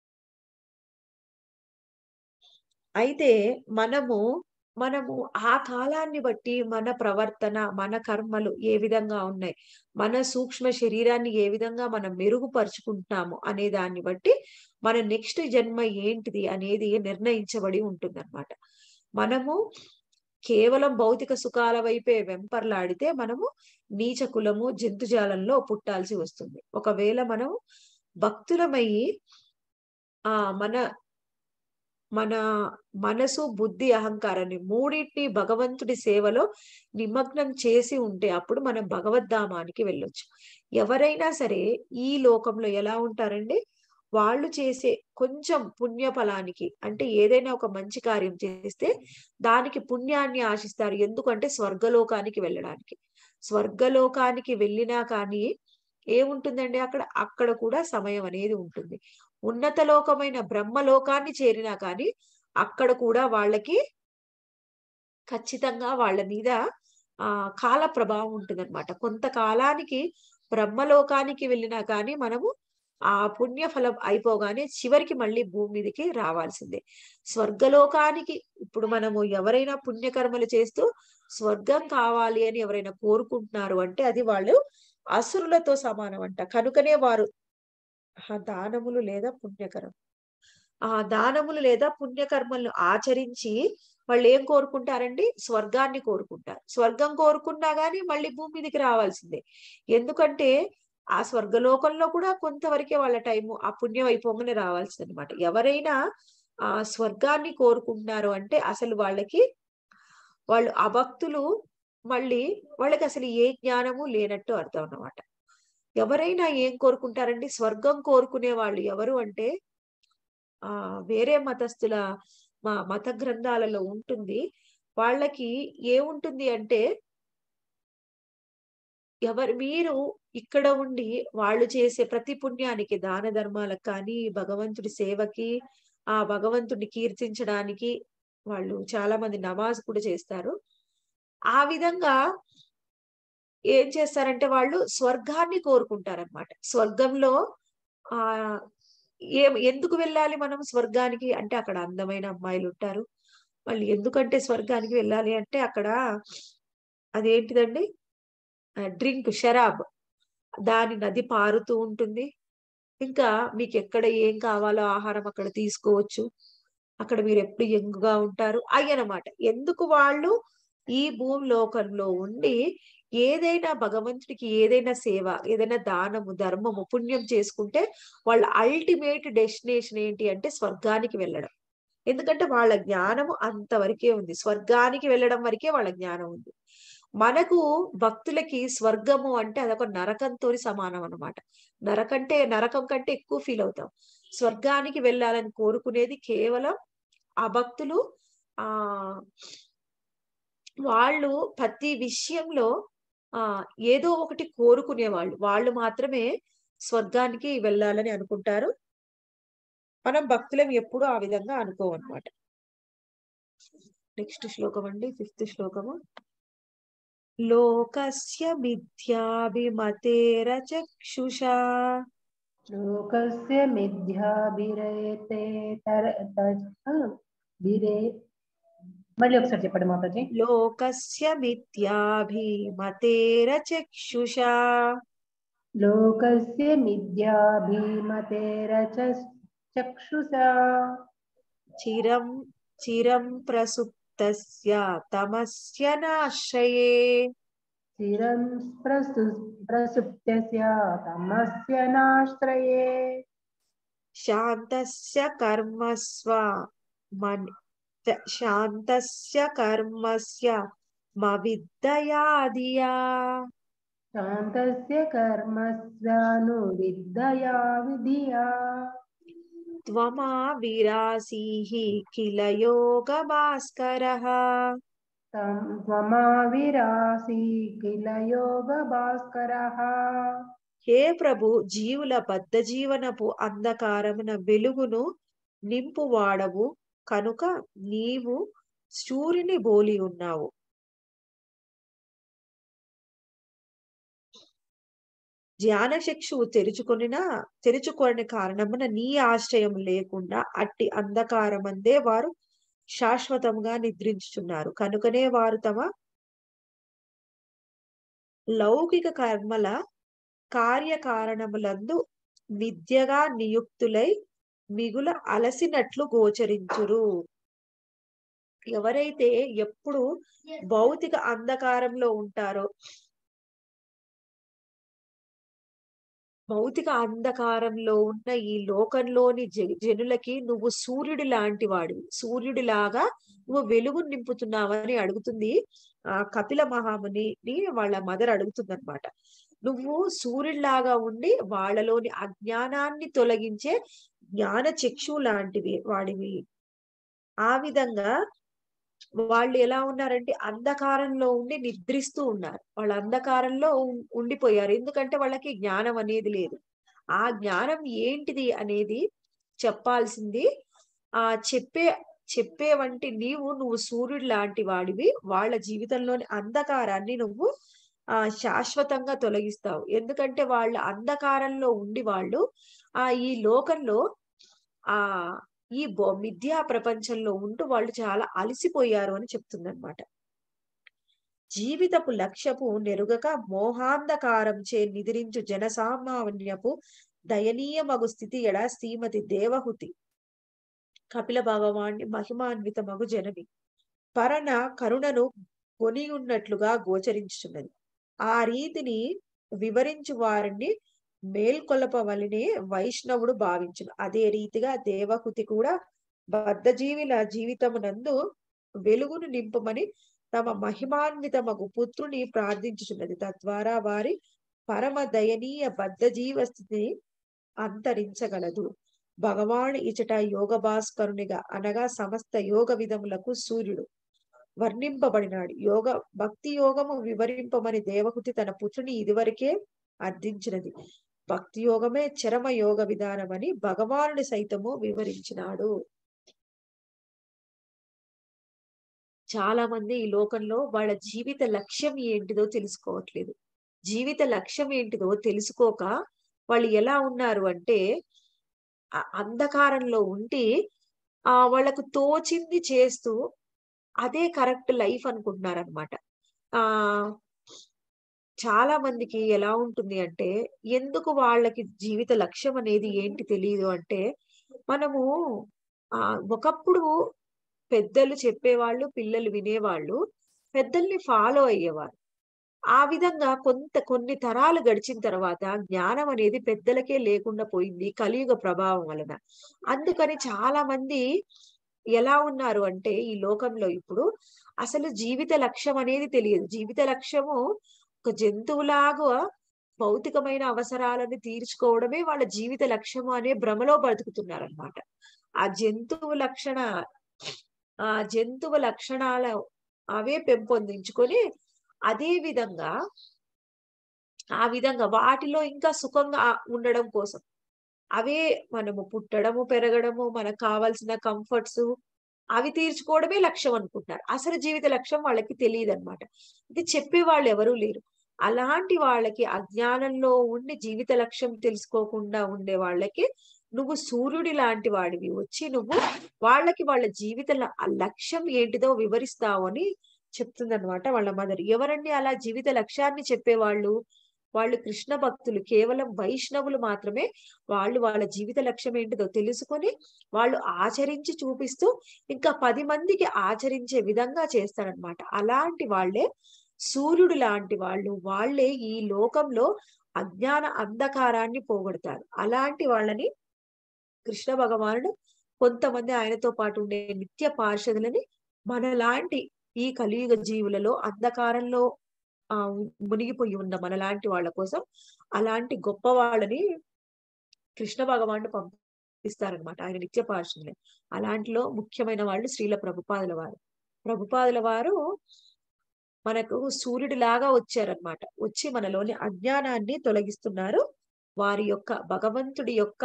అయితే మనము మనము ఆ కాలాన్ని బట్టి మన ప్రవర్తన మన కర్మలు ఏ విధంగా ఉన్నాయి మన సూక్ష్మ శరీరాన్ని ఏ విధంగా మనం మెరుగుపరుచుకుంటున్నాము అనే దాన్ని బట్టి మన నెక్స్ట్ జన్మ ఏంటిది అనేది నిర్ణయించబడి ఉంటుందన్నమాట మనము కేవలం భౌతిక సుఖాల వైపే వెంపర్లాడితే మనము నీచ కులము జంతుజాలంలో పుట్టాల్సి వస్తుంది ఒకవేళ మనం భక్తులమయ్యి ఆ మన మన మనసు బుద్ధి అహంకారాన్ని మూడింటిని భగవంతుడి సేవలో నిమగ్నం చేసి ఉంటే అప్పుడు మనం భగవద్ధామానికి వెళ్ళొచ్చు ఎవరైనా సరే ఈ లోకంలో ఎలా ఉంటారండి వాళ్ళు చేసే కొంచెం పుణ్య ఫలానికి అంటే ఏదైనా ఒక మంచి కార్యం చేస్తే దానికి పుణ్యాన్ని ఆశిస్తారు ఎందుకంటే స్వర్గలోకానికి వెళ్ళడానికి స్వర్గలోకానికి వెళ్ళినా కానీ ఏముంటుందండి అక్కడ అక్కడ కూడా సమయం అనేది ఉంటుంది ఉన్నత లోకమైన బ్రహ్మలోకాన్ని చేరినా కానీ అక్కడ కూడా వాళ్ళకి ఖచ్చితంగా వాళ్ళ మీద ఆ కాల ప్రభావం ఉంటుందన్నమాట కొంతకాలానికి బ్రహ్మలోకానికి వెళ్ళినా కానీ మనము ఆ పుణ్యఫలం అయిపోగానే చివరికి మళ్ళీ భూమి మీదకి రావాల్సిందే స్వర్గలోకానికి ఇప్పుడు మనము ఎవరైనా పుణ్యకర్మలు చేస్తూ స్వర్గం కావాలి అని ఎవరైనా కోరుకుంటున్నారు అంటే అది వాళ్ళు అసురులతో సమానం అంట కనుకనే వారు ఆ దానములు లేదా పుణ్యకరం ఆ దానములు లేదా పుణ్యకర్మలను ఆచరించి వాళ్ళు ఏం కోరుకుంటారండి స్వర్గాన్ని కోరుకుంటారు స్వర్గం కోరుకున్నా గానీ మళ్ళీ భూమి మీదకి రావాల్సిందే ఎందుకంటే ఆ స్వర్గలోకంలో కూడా కొంతవరకే వాళ్ళ టైము ఆ పుణ్యం అయిపోగానే రావాల్సింది అనమాట ఎవరైనా ఆ స్వర్గాన్ని కోరుకుంటున్నారు అంటే అసలు వాళ్ళకి వాళ్ళు అభక్తులు మళ్ళీ వాళ్ళకి అసలు ఏ జ్ఞానము లేనట్టు అర్థం అన్నమాట ఎవరైనా ఏం కోరుకుంటారండి స్వర్గం కోరుకునే వాళ్ళు ఎవరు అంటే ఆ వేరే మతస్థుల మా మత గ్రంథాలలో ఉంటుంది వాళ్ళకి ఏముంటుంది అంటే ఎవరు మీరు ఇక్కడ ఉండి వాళ్ళు చేసే ప్రతి పుణ్యానికి దాన ధర్మాలకు కానీ భగవంతుడి సేవకి ఆ భగవంతుడిని కీర్తించడానికి వాళ్ళు చాలా మంది నమాజ్ కూడా చేస్తారు ఆ విధంగా ఏం చేస్తారంటే వాళ్ళు స్వర్గాన్ని కోరుకుంటారనమాట స్వర్గంలో ఆ ఏం ఎందుకు వెళ్ళాలి మనం స్వర్గానికి అంటే అక్కడ అందమైన అమ్మాయిలు ఉంటారు మళ్ళీ ఎందుకంటే స్వర్గానికి వెళ్ళాలి అంటే అక్కడ అదేంటిదండి డ్రింక్ షరాబ్ దాని నది పారుతూ ఉంటుంది ఇంకా మీకు ఎక్కడ ఏం కావాలో ఆహారం అక్కడ తీసుకోవచ్చు అక్కడ మీరు ఎప్పుడు యంగుగా ఉంటారు అయ్యనమాట ఎందుకు వాళ్ళు ఈ భూమి లోకంలో ఉండి ఏదైనా భగవంతుడికి ఏదైనా సేవ ఏదైనా దానము ధర్మము పుణ్యం చేసుకుంటే వాళ్ళ అల్టిమేట్ డెస్టినేషన్ ఏంటి అంటే స్వర్గానికి వెళ్ళడం ఎందుకంటే వాళ్ళ జ్ఞానము అంతవరకే ఉంది స్వర్గానికి వెళ్ళడం వరకే వాళ్ళ జ్ఞానం ఉంది మనకు భక్తులకి స్వర్గము అంటే అదొక నరకంతో సమానం అన్నమాట నరకంటే నరకం కంటే ఎక్కువ ఫీల్ అవుతాం స్వర్గానికి వెళ్ళాలని కోరుకునేది కేవలం ఆ భక్తులు ఆ వాళ్ళు ప్రతి విషయంలో ఆ ఏదో ఒకటి కోరుకునే వాళ్ళు వాళ్ళు మాత్రమే స్వర్గానికి వెళ్ళాలని అనుకుంటారు మనం భక్తులం ఎప్పుడు ఆ విధంగా అనుకోమన్నమాట నెక్స్ట్ శ్లోకం అండి ఫిఫ్త్ శ్లోకము లోకస్య మిథ్యాభిమతేర చక్షుషా లోకస్య మిథ్యాభిరేతే తర త- ఆ, బిరే మళ్ళీ ఒకసారి చెప్పండి మాతాజీ లోకస్య మిథ్యాభిమతేర చక్షుషా లోకస్య మిథ్యాభిమతేర చ- చక్షుషా చిరం చిరం ప్రసుప్తస్య తమస్య నాశ్రయే చిరం ప్రసు ప్రసుప్త్యస్య తమస్య నాశ్రయే శాంతస్య కర్మస్వ మన్ త- శాంతస్య కర్మస్య మవిద్దయాదియా శాంతస్య కర్మస్యాను విద్యయా విధియా త్వమా విరాసీః కిల యోగ భాస్కరః తం త్వమా విరాసి కిల యోగ భాస్కరః హే ప్రభు జీవుల బద్ధ జీవనపు అంధకారమున వెలుగును నింపువాడవు కనుక నీవు సూర్యుని బోలి ఉన్నావు ధ్యానచక్షువు తెరుచుకొనిన తెరుచుకొని కారణమున నీ ఆశ్రయం లేకుండా అట్టి అంధకారమందే వారు శాశ్వతంగా నిద్రించుచున్నారు కనుకనే వారు తమ లౌకిక కర్మల కార్యకారణములందు విద్యగా నియుక్తులై మిగుల అలసినట్లు గోచరించురు ఎవరైతే ఎప్పుడు భౌతిక అంధకారంలో ఉంటారో భౌతిక అంధకారంలో ఉన్న ఈ లోకంలోని జ- జనులకి నువ్వు సూర్యుడి లాంటి వాడివి సూర్యుడి లాగా నువ్వు వెలుగు నింపుతున్నావని అడుగుతుంది ఆ కపిల మహామునిని వాళ్ళ మదర్ అడుగుతుంది అనమాట నువ్వు సూర్యుడిలాగా ఉండి వాళ్ళలోని అజ్ఞానాన్ని తొలగించే జ్ఞాన చక్షు లాంటివి వాడివి ఆ విధంగా వాళ్ళు ఎలా ఉన్నారంటే అంధకారంలో ఉండి నిద్రిస్తూ ఉన్నారు వాళ్ళ అంధకారంలో ఉం- ఉండిపోయారు ఎందుకంటే వాళ్ళకి జ్ఞానం అనేది లేదు ఆ జ్ఞానం ఏంటిది అనేది చెప్పాల్సింది ఆ చెప్పే చెప్పే వంటి నీవు నువ్వు సూర్యుడు లాంటి వాడివి వాళ్ళ జీవితంలోని అంధకారాన్ని నువ్వు ఆ శాశ్వతంగా తొలగిస్తావు ఎందుకంటే వాళ్ళ అంధకారంలో ఉండి వాళ్ళు ఆ ఈ లోకంలో ఆ ఈ బొ మిథ్యా ప్రపంచంలో ఉంటూ వాళ్ళు చాలా అలసిపోయారు అని చెప్తుందన్నమాట జీవితపు లక్ష్యపు నెరుగక మోహాంధకారం చే నిద్రించు జనసామాన్యపు దయనీయమగు స్థితి ఎడ శ్రీమతి దేవహుతి కపిల భగవాన్ని మహిమాన్విత మగు జనని పరన కరుణను కొని ఉన్నట్లుగా గోచరించుచున్నది ఆ రీతిని వివరించు వారిని మేల్కొలపవలనే వైష్ణవుడు భావించును అదే రీతిగా దేవహుతి కూడా బద్ధజీవిల జీవితమునందు వెలుగును నింపమని తమ మహిమాన్వితమగు పుత్రుని ప్రార్థించుచున్నది తద్వారా వారి పరమ దయనీయ బద్ధ జీవ స్థితిని అంతరించగలదు భగవాన్ ఇచట యోగ భాస్కరునిగా అనగా సమస్త యోగ విధములకు సూర్యుడు వర్ణింపబడినాడు యోగ భక్తి యోగము వివరింపమని దేవహుతి తన పుత్రుని ఇదివరకే అర్థించినది భక్తి యోగమే చరమ యోగ విధానమని భగవానుడి సైతము వివరించినాడు చాలా మంది ఈ లోకంలో వాళ్ళ జీవిత లక్ష్యం ఏంటిదో తెలుసుకోవట్లేదు జీవిత లక్ష్యం ఏంటిదో తెలుసుకోక వాళ్ళు ఎలా ఉన్నారు అంటే ఆ- అంధకారంలో ఉండి ఆ వాళ్ళకు తోచింది చేస్తూ అదే కరెక్ట్ లైఫ్ అనుకుంటున్నారు అనమాట ఆ చాలా మందికి ఎలా ఉంటుంది అంటే ఎందుకు వాళ్ళకి జీవిత లక్ష్యం అనేది ఏంటి తెలియదు అంటే మనము ఆ ఒకప్పుడు పెద్దలు చెప్పేవాళ్ళు పిల్లలు వినేవాళ్ళు పెద్దల్ని ఫాలో అయ్యేవారు ఆ విధంగా కొంత కొన్ని తరాలు గడిచిన తర్వాత జ్ఞానం అనేది పెద్దలకే లేకుండా పోయింది కలియుగ ప్రభావం వలన అందుకని చాలా మంది ఎలా ఉన్నారు అంటే ఈ లోకంలో ఇప్పుడు అసలు జీవిత లక్ష్యం అనేది తెలియదు జీవిత లక్ష్యము ఒక జంతువులాగా భౌతికమైన అవసరాలను తీర్చుకోవడమే వాళ్ళ జీవిత లక్ష్యము అనే భ్రమలో బతుకుతున్నారనమాట ఆ జంతువు లక్షణ ఆ జంతువు లక్షణాల అవే పెంపొందించుకొని అదే విధంగా ఆ విధంగా వాటిలో ఇంకా సుఖంగా ఉండడం కోసం అవే మనము పుట్టడము పెరగడము మనకు కావాల్సిన కంఫర్ట్స్ అవి తీర్చుకోవడమే లక్ష్యం అనుకుంటారు అసలు జీవిత లక్ష్యం వాళ్ళకి తెలియదు అనమాట ఇది చెప్పే వాళ్ళు ఎవరూ లేరు అలాంటి వాళ్ళకి అజ్ఞానంలో ఉండి జీవిత లక్ష్యం తెలుసుకోకుండా ఉండే వాళ్ళకి నువ్వు సూర్యుడి లాంటి వాడివి వచ్చి నువ్వు వాళ్ళకి వాళ్ళ జీవిత ల- ఆ లక్ష్యం ఏంటిదో వివరిస్తావు అని చెప్తుందన్నమాట వాళ్ళ మదర్ ఎవరండి అలా జీవిత లక్ష్యాన్ని చెప్పేవాళ్ళు వాళ్ళు కృష్ణ భక్తులు కేవలం వైష్ణవులు మాత్రమే వాళ్ళు వాళ్ళ జీవిత లక్ష్యం ఏంటిదో తెలుసుకొని వాళ్ళు ఆచరించి చూపిస్తూ ఇంకా పది మందికి ఆచరించే విధంగా చేస్తారనమాట అలాంటి వాళ్ళే సూర్యుడు లాంటి వాళ్ళు వాళ్ళే ఈ లోకంలో అజ్ఞాన అంధకారాన్ని పోగొడతారు అలాంటి వాళ్ళని కృష్ణ భగవానుడు కొంతమంది ఆయనతో పాటు ఉండే నిత్య పార్షదులని మనలాంటి ఈ కలియుగ జీవులలో అంధకారంలో ఆ మునిగిపోయి ఉన్న మనలాంటి వాళ్ళ కోసం అలాంటి గొప్ప వాళ్ళని కృష్ణ భగవానుడు పంపిస్తారనమాట ఆయన నిత్య పార్షదులే అలాంటిలో ముఖ్యమైన వాళ్ళు శ్రీల ప్రభుపాదుల వారు ప్రభుపాదుల వారు మనకు సూర్యుడి లాగా వచ్చారనమాట వచ్చి మనలోని అజ్ఞానాన్ని తొలగిస్తున్నారు వారి యొక్క భగవంతుడి యొక్క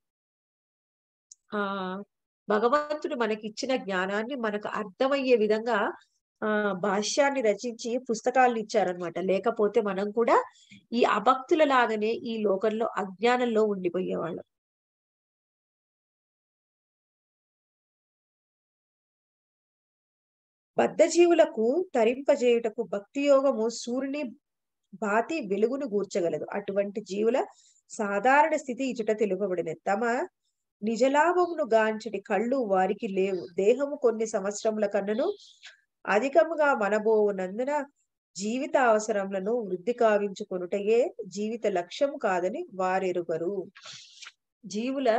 ఆ భగవంతుడు మనకి ఇచ్చిన జ్ఞానాన్ని మనకు అర్థమయ్యే విధంగా ఆ భాష్యాన్ని రచించి పుస్తకాలను ఇచ్చారనమాట లేకపోతే మనం కూడా ఈ అభక్తుల లాగానే ఈ లోకంలో అజ్ఞానంలో ఉండిపోయేవాళ్ళం బద్ధజీవులకు తరింపజేయుటకు భక్తి యోగము సూర్యుని బాతి వెలుగును గూర్చగలదు అటువంటి జీవుల సాధారణ స్థితి ఇచుట తెలుపబడినది తమ నిజలాభమును గాంచటి కళ్ళు వారికి లేవు దేహము కొన్ని సంవత్సరముల కన్నను అధికముగా మనబోవునందున జీవిత అవసరములను వృద్ధి కావించుకొనుటయే జీవిత లక్ష్యము కాదని వారెరుగరు జీవుల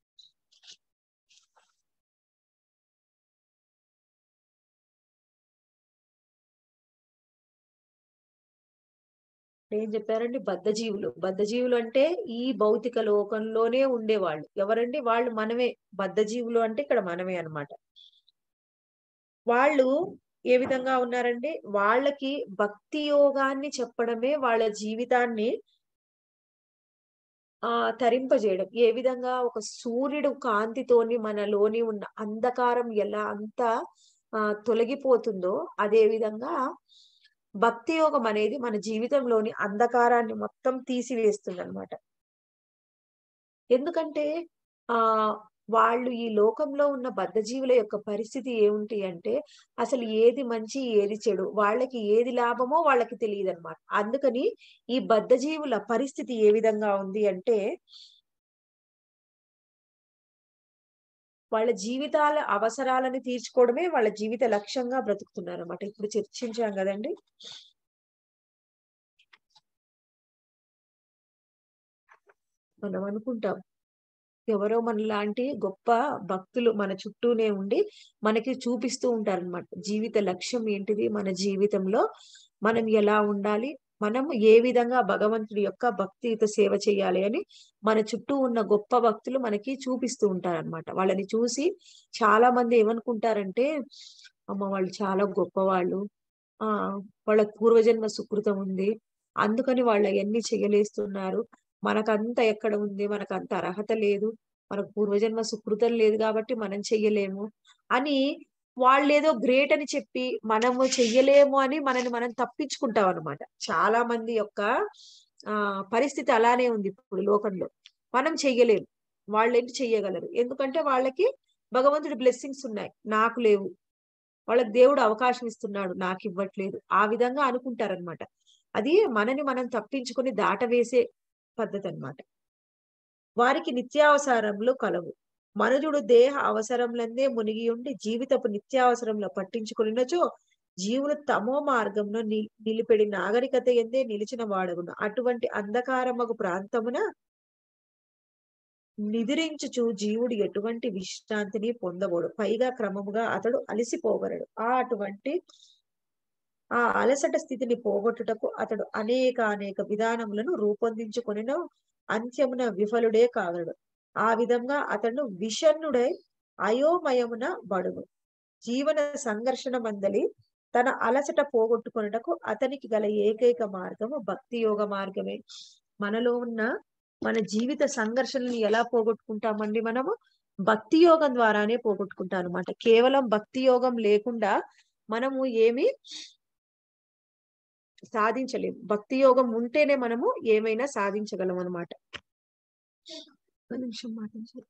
ఏం చెప్పారండి బద్ధజీవులు బద్ధజీవులు అంటే ఈ భౌతిక లోకంలోనే ఉండేవాళ్ళు ఎవరండి వాళ్ళు మనమే బద్ధజీవులు అంటే ఇక్కడ మనమే అన్నమాట వాళ్ళు ఏ విధంగా ఉన్నారండి వాళ్ళకి భక్తి యోగాన్ని చెప్పడమే వాళ్ళ జీవితాన్ని ఆ తరింపజేయడం ఏ విధంగా ఒక సూర్యుడు కాంతితోని మనలోని ఉన్న అంధకారం ఎలా అంతా ఆ తొలగిపోతుందో అదే విధంగా భక్తి యోగం అనేది మన జీవితంలోని అంధకారాన్ని మొత్తం తీసివేస్తుంది అనమాట ఎందుకంటే ఆ వాళ్ళు ఈ లోకంలో ఉన్న బద్ధజీవుల యొక్క పరిస్థితి ఏమిటి అంటే అసలు ఏది మంచి ఏది చెడు వాళ్ళకి ఏది లాభమో వాళ్ళకి తెలియదు అనమాట అందుకని ఈ బద్ధజీవుల పరిస్థితి ఏ విధంగా ఉంది అంటే వాళ్ళ జీవితాల అవసరాలను తీర్చుకోవడమే వాళ్ళ జీవిత లక్ష్యంగా బ్రతుకుతున్నారు అనమాట ఇప్పుడు చర్చించాం కదండి మనం అనుకుంటాం ఎవరో మనలాంటి గొప్ప భక్తులు మన చుట్టూనే ఉండి మనకి చూపిస్తూ ఉంటారన్నమాట జీవిత లక్ష్యం ఏంటిది మన జీవితంలో మనం ఎలా ఉండాలి మనం ఏ విధంగా భగవంతుడి యొక్క భక్తియుత సేవ చేయాలి అని మన చుట్టూ ఉన్న గొప్ప భక్తులు మనకి చూపిస్తూ ఉంటారన్నమాట వాళ్ళని చూసి చాలా మంది ఏమనుకుంటారంటే అమ్మ వాళ్ళు చాలా గొప్పవాళ్ళు ఆ వాళ్ళ పూర్వజన్మ సుకృతం ఉంది అందుకని వాళ్ళు అవన్నీ చేయలేస్తున్నారు మనకంత ఎక్కడ ఉంది మనకు అంత అర్హత లేదు మనకు పూర్వజన్మ సుకృతం లేదు కాబట్టి మనం చెయ్యలేము అని వాళ్ళేదో గ్రేట్ అని చెప్పి మనము చెయ్యలేము అని మనని మనం తప్పించుకుంటాం అనమాట చాలా మంది యొక్క ఆ పరిస్థితి అలానే ఉంది ఇప్పుడు లోకంలో మనం చెయ్యలేము వాళ్ళేంటి చెయ్యగలరు ఎందుకంటే వాళ్ళకి భగవంతుడి బ్లెస్సింగ్స్ ఉన్నాయి నాకు లేవు వాళ్ళకి దేవుడు అవకాశం ఇస్తున్నాడు నాకు ఇవ్వట్లేదు ఆ విధంగా అనుకుంటారనమాట అది మనని మనం తప్పించుకొని దాటవేసే పద్ధతి అన్నమాట వారికి నిత్యావసరములు కలవు మనుజుడు దేహ అవసరంలందే మునిగి ఉండి జీవితపు నిత్యావసరంలో పట్టించుకునినచో జీవులు తమో మార్గంలో ని నిలిపెడి నాగరికత ఎందే నిలిచిన వాడగును అటువంటి అంధకారమగు ప్రాంతమున నిదిరించుచు జీవుడు ఎటువంటి విశ్రాంతిని పొందబోడు పైగా క్రమముగా అతడు అలసిపోగలడు ఆ అటువంటి ఆ అలసట స్థితిని పోగొట్టుటకు అతడు అనేక అనేక విధానములను రూపొందించుకొనిన అంత్యమున విఫలుడే కాగలడు ఆ విధంగా అతడు విషణ్ణుడై అయోమయమున బడును జీవన సంఘర్షణ మందలి తన అలసట పోగొట్టుకొనుటకు అతనికి గల ఏకైక మార్గము భక్తి యోగ మార్గమే మనలో ఉన్న మన జీవిత సంఘర్షణని ఎలా పోగొట్టుకుంటామండి మనము భక్తి యోగం ద్వారానే పోగొట్టుకుంటాం అనమాట కేవలం భక్తి యోగం లేకుండా మనము ఏమి సాధించలేము భక్తి యోగం ఉంటేనే మనము ఏమైనా సాధించగలం అనమాట ఒక నిమిషం మాటించారు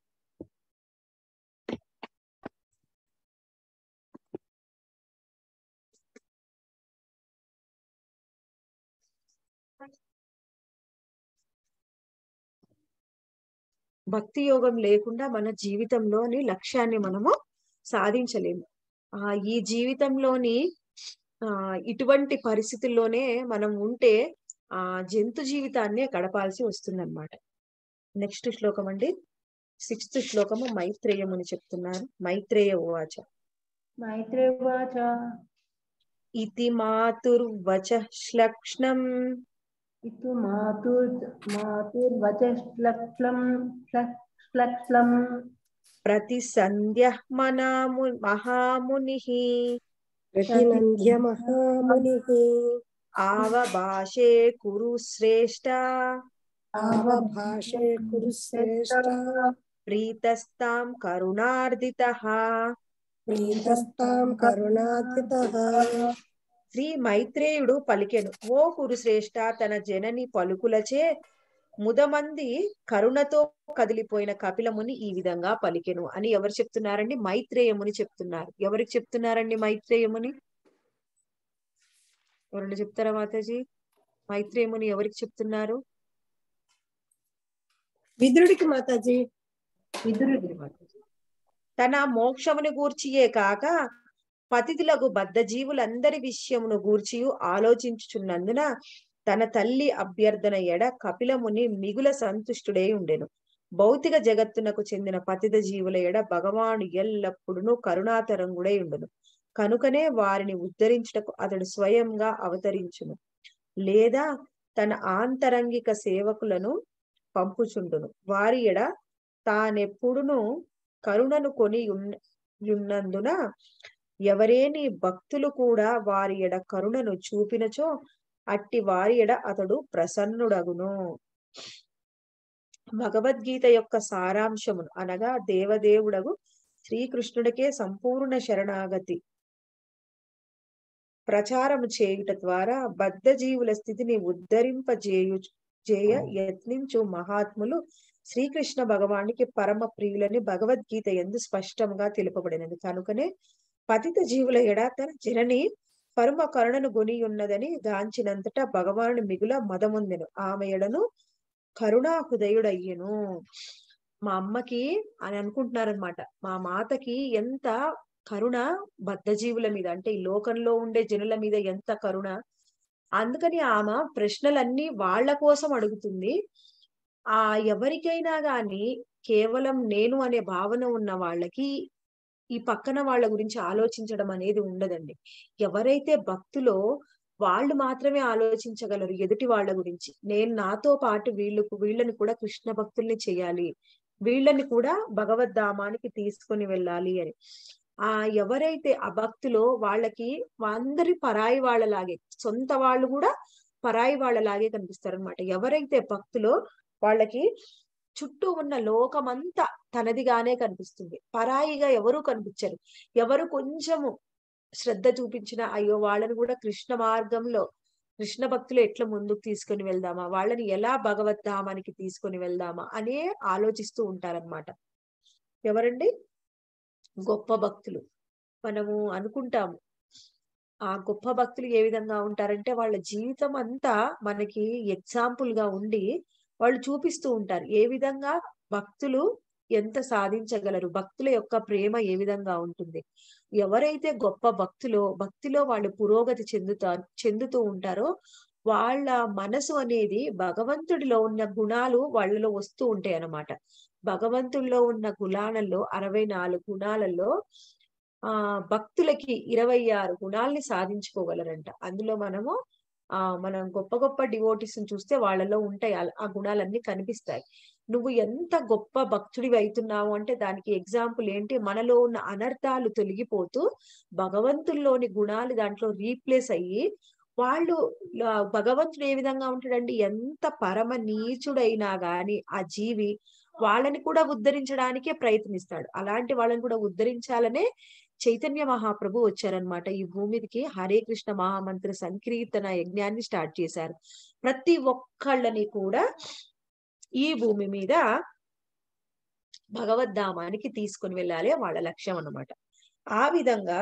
భక్తి యోగం లేకుండా మన జీవితంలోని లక్ష్యాన్ని మనము సాధించలేము ఆ ఈ జీవితంలోని ఆ ఇటువంటి పరిస్థితుల్లోనే మనం ఉంటే ఆ జంతు జీవితాన్ని గడపాల్సి వస్తుందన్నమాట నెక్స్ట్ శ్లోకం అండి సిక్స్త్ శ్లోకము మైత్రేయముని చెప్తున్నారు మైత్రేయ ఉవాచ మైత్రేవాచ ఇతి మాతుర్వచ శ్లక్ష్ణం ఇతు మాతుర్ మాతుర్వచశ్లక్ష్లం శ్లక్ష్లం ప్రతి సంధ్య మనాము మహాముని ప్రతినంద్య మహాముని ఆవభాషే కురు శ్రేష్ట ఆవభాషే కురు శ్రేష్ట ప్రీతస్తాం కరుణార్దిత ప్రీతస్తాం కరుణాతిత శ్రీ మైత్రేయుడు పలికెను ఓ కురుశ్రేష్ఠ తన జనని పలుకులచే ముదమంది కరుణతో కదిలిపోయిన కపిలముని ఈ విధంగా పలికెను అని ఎవరు చెప్తున్నారండి మైత్రేయముని చెప్తున్నారు ఎవరికి చెప్తున్నారండి మైత్రేయముని ఎవరైనా చెప్తారా మాతాజీ మైత్రేయముని ఎవరికి చెప్తున్నారు విదురుడికి మాతాజీ విదురుడి తన మోక్షముని గూర్చియే కాక పతితులకు బద్ధ జీవులందరి విషయమును గూర్చియు ఆలోచించుచున్నందున తన తల్లి అభ్యర్థన ఎడ కపిలముని మిగుల సంతుష్టుడై ఉండెను భౌతిక జగత్తునకు చెందిన పతిత జీవుల ఎడ భగవాను ఎల్లప్పుడును కరుణాతరంగుడై ఉండును కనుకనే వారిని ఉద్ధరించుటకు అతడు స్వయంగా అవతరించును లేదా తన ఆంతరంగిక సేవకులను పంపుచుండును వారి ఎడ తానెప్పుడును కరుణను కొని ఉన్న- ఉన్నందున ఎవరేని భక్తులు కూడా వారి ఎడ కరుణను చూపినచో అట్టి వారి ఎడ అతడు ప్రసన్నుడగును భగవద్గీత యొక్క సారాంశమును అనగా దేవదేవుడగు శ్రీకృష్ణుడికే సంపూర్ణ శరణాగతి ప్రచారము చేయుట ద్వారా బద్ధ జీవుల స్థితిని ఉద్ధరింపజేయు చేయ యత్నించు మహాత్ములు శ్రీకృష్ణ భగవానికి పరమ ప్రియులని భగవద్గీత ఎందు స్పష్టంగా తెలుపబడినది కనుకనే పతిత జీవుల ఎడ తన జనని పరమ కరుణను గొని ఉన్నదని గాంచినంతటా భగవాను మిగుల మదముందెను ఆమె ఎడను కరుణా హృదయుడయ్యను మా అమ్మకి అని అనుకుంటున్నారనమాట మా మాతకి ఎంత కరుణ బద్ధజీవుల మీద అంటే ఈ లోకంలో ఉండే జనుల మీద ఎంత కరుణ అందుకని ఆమె ప్రశ్నలన్నీ వాళ్ళ కోసం అడుగుతుంది ఆ ఎవరికైనా గాని కేవలం నేను అనే భావన ఉన్న వాళ్ళకి ఈ పక్కన వాళ్ళ గురించి ఆలోచించడం అనేది ఉండదండి ఎవరైతే భక్తులో వాళ్ళు మాత్రమే ఆలోచించగలరు ఎదుటి వాళ్ళ గురించి నేను నాతో పాటు వీళ్ళకు వీళ్ళని కూడా కృష్ణ భక్తుల్ని చేయాలి వీళ్ళని కూడా భగవద్ధామానికి తీసుకొని వెళ్ళాలి అని ఆ ఎవరైతే ఆ భక్తులో వాళ్ళకి అందరి పరాయి వాళ్ళలాగే సొంత వాళ్ళు కూడా పరాయి వాళ్ళలాగే కనిపిస్తారు అనమాట ఎవరైతే భక్తులో వాళ్ళకి చుట్టూ ఉన్న లోకమంతా తనదిగానే కనిపిస్తుంది పరాయిగా ఎవరు కనిపించరు ఎవరు కొంచెము శ్రద్ధ చూపించిన అయ్యో వాళ్ళని కూడా కృష్ణ మార్గంలో కృష్ణ భక్తులు ఎట్లా ముందుకు తీసుకొని వెళ్దామా వాళ్ళని ఎలా భగవద్ధామానికి తీసుకొని వెళ్దామా అనే ఆలోచిస్తూ ఉంటారన్నమాట ఎవరండి గొప్ప భక్తులు మనము అనుకుంటాము ఆ గొప్ప భక్తులు ఏ విధంగా ఉంటారంటే వాళ్ళ జీవితం అంతా మనకి ఎగ్జాంపుల్ గా ఉండి వాళ్ళు చూపిస్తూ ఉంటారు ఏ విధంగా భక్తులు ఎంత సాధించగలరు భక్తుల యొక్క ప్రేమ ఏ విధంగా ఉంటుంది ఎవరైతే గొప్ప భక్తులో భక్తిలో వాళ్ళు పురోగతి చెందుతారు చెందుతూ ఉంటారో వాళ్ళ మనసు అనేది భగవంతుడిలో ఉన్న గుణాలు వాళ్ళలో వస్తూ ఉంటాయి అన్నమాట భగవంతుల్లో ఉన్న గుణాలలో అరవై నాలుగు గుణాలలో ఆ భక్తులకి ఇరవై ఆరు గుణాల్ని సాధించుకోగలరంట అందులో మనము ఆ మనం గొప్ప గొప్ప డివోటీస్ చూస్తే వాళ్ళలో ఉంటాయి ఆ- ఆ గుణాలన్నీ కనిపిస్తాయి నువ్వు ఎంత గొప్ప భక్తుడివి అవుతున్నావు అంటే దానికి ఎగ్జాంపుల్ ఏంటి మనలో ఉన్న అనర్థాలు తొలగిపోతూ భగవంతుల్లోని గుణాలు దాంట్లో రీప్లేస్ అయ్యి వాళ్ళు ల- భగవంతుడు ఏ విధంగా ఉంటాడండి ఎంత పరమ నీచుడైనా గాని ఆ జీవి వాళ్ళని కూడా ఉద్ధరించడానికే ప్రయత్నిస్తాడు అలాంటి వాళ్ళని కూడా ఉద్ధరించాలనే చైతన్య మహాప్రభు వచ్చారనమాట ఈ భూమికి హరే కృష్ణ మహామంత్ర సంకీర్తన యజ్ఞాన్ని స్టార్ట్ చేశారు ప్రతి ఒక్కళ్ళని కూడా ఈ భూమి మీద భగవద్ధామానికి తీసుకుని వెళ్ళాలి వాళ్ళ లక్ష్యం అన్నమాట ఆ విధంగా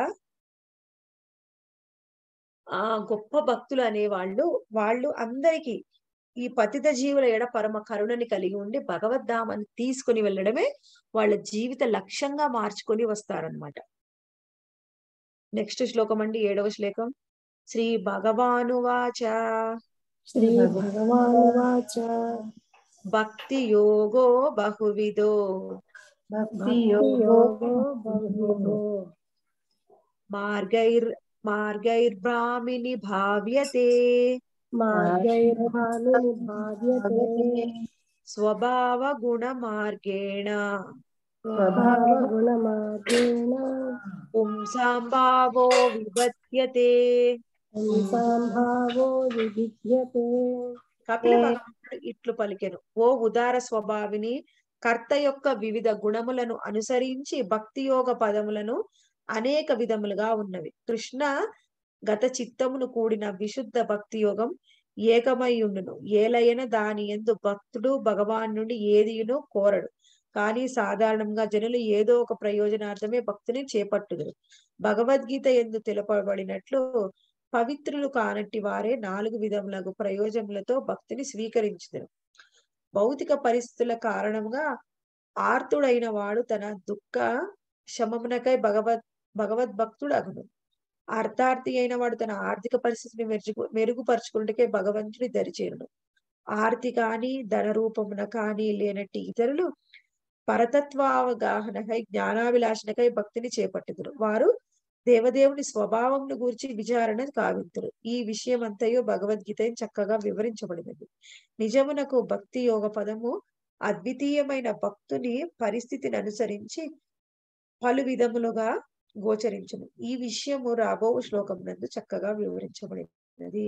ఆ గొప్ప భక్తులు అనేవాళ్ళు వాళ్ళు అందరికీ ఈ పతిత జీవుల ఎడ పరమ కరుణని కలిగి ఉండి భగవద్ధామాన్ని తీసుకుని వెళ్ళడమే వాళ్ళ జీవిత లక్ష్యంగా మార్చుకొని వస్తారనమాట నెక్స్ట్ శ్లోకం అండి ఏడవ శ్లోకం శ్రీ భగవానువాచ శ్రీ భగవానువాచ భక్తి యోగో బహువిధో భక్తి యోగో యోగో బహువిధో మార్గైర్ మార్గైర్బ్రాహ్మిణి భావ్యతే మార్గైర్భామిని భావ్యతే స్వభావ గుణ మార్గేణ స్వభావగుణమార్గేణ పుంసాంభావో విభత్యతే సంభావో వివిధ్యతే కపిల భగవంతుడు ఇట్లు పలికెను ఓ ఉదార స్వభావిని కర్త యొక్క వివిధ గుణములను అనుసరించి భక్తి యోగ పదములను అనేక విధములుగా ఉన్నవి కృష్ణ గత చిత్తమును కూడిన విశుద్ధ భక్తి యోగం ఏకమై ఉండును ఏలయన దాని ఎందు భక్తుడు భగవాన్ నుండి ఏదియును కోరడు కానీ సాధారణంగా జనులు ఏదో ఒక ప్రయోజనార్థమే భక్తిని చేపట్టుదురు భగవద్గీత ఎందు తెలుపబడినట్లు పవిత్రులు కానట్టి వారే నాలుగు విధములకు ప్రయోజనములతో భక్తిని స్వీకరించుదురు భౌతిక పరిస్థితుల కారణంగా ఆర్తుడైన వాడు తన దుఃఖ శమమునకై భగవద్ భగవద్భక్తుడు అగును అర్థార్థి అయిన వాడు తన ఆర్థిక పరిస్థితిని మెరుగు మెరుగుపరుచుకున్నట్టుకే భగవంతుడి దరిచేరును ఆర్తి కాని ధన రూపమున కాని లేనట్టి ఇతరులు పరతత్వావగాహనకై జ్ఞానాభిలాషణకై భక్తిని చేపట్టుదురు వారు దేవదేవుని స్వభావంను గూర్చి విచారణ కావింతురు ఈ విషయం అంతయో భగవద్గీత చక్కగా వివరించబడినది నిజమునకు భక్తి యోగ పదము అద్వితీయమైన భక్తుని పరిస్థితిని అనుసరించి పలు విధములుగా గోచరించును ఈ విషయము రాబో శ్లోకం నందు చక్కగా వివరించబడినది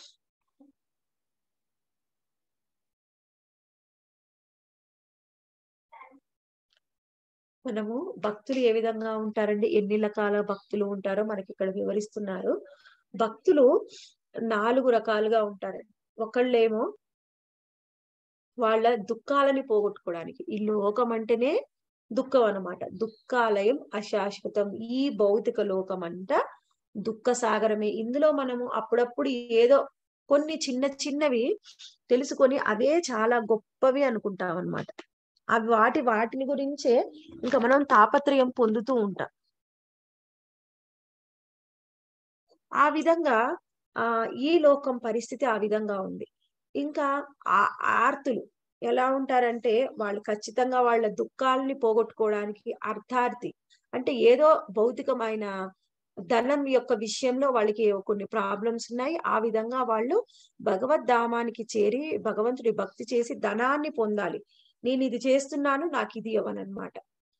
మనము భక్తులు ఏ విధంగా ఉంటారండి ఎన్ని రకాల భక్తులు ఉంటారో మనకి ఇక్కడ వివరిస్తున్నారు భక్తులు నాలుగు రకాలుగా ఉంటారండి ఒకళ్ళేమో వాళ్ళ దుఃఖాలని పోగొట్టుకోవడానికి ఈ లోకం అంటేనే దుఃఖం అన్నమాట దుఃఖాలయం అశాశ్వతం ఈ భౌతిక లోకం అంతా దుఃఖ సాగరమే ఇందులో మనము అప్పుడప్పుడు ఏదో కొన్ని చిన్న చిన్నవి తెలుసుకొని అవే చాలా గొప్పవి అనుకుంటాం అన్నమాట అవి వాటి వాటిని గురించే ఇంకా మనం తాపత్రయం పొందుతూ ఉంటాం ఆ విధంగా ఆ ఈ లోకం పరిస్థితి ఆ విధంగా ఉంది ఇంకా ఆ ఆర్తులు ఎలా ఉంటారంటే వాళ్ళు ఖచ్చితంగా వాళ్ళ దుఃఖాలని పోగొట్టుకోవడానికి అర్థార్థి అంటే ఏదో భౌతికమైన ధనం యొక్క విషయంలో వాళ్ళకి కొన్ని ప్రాబ్లమ్స్ ఉన్నాయి ఆ విధంగా వాళ్ళు భగవద్ధామానికి చేరి భగవంతుడి భక్తి చేసి ధనాన్ని పొందాలి నేను ఇది చేస్తున్నాను నాకు ఇది ఇవ్వనమాట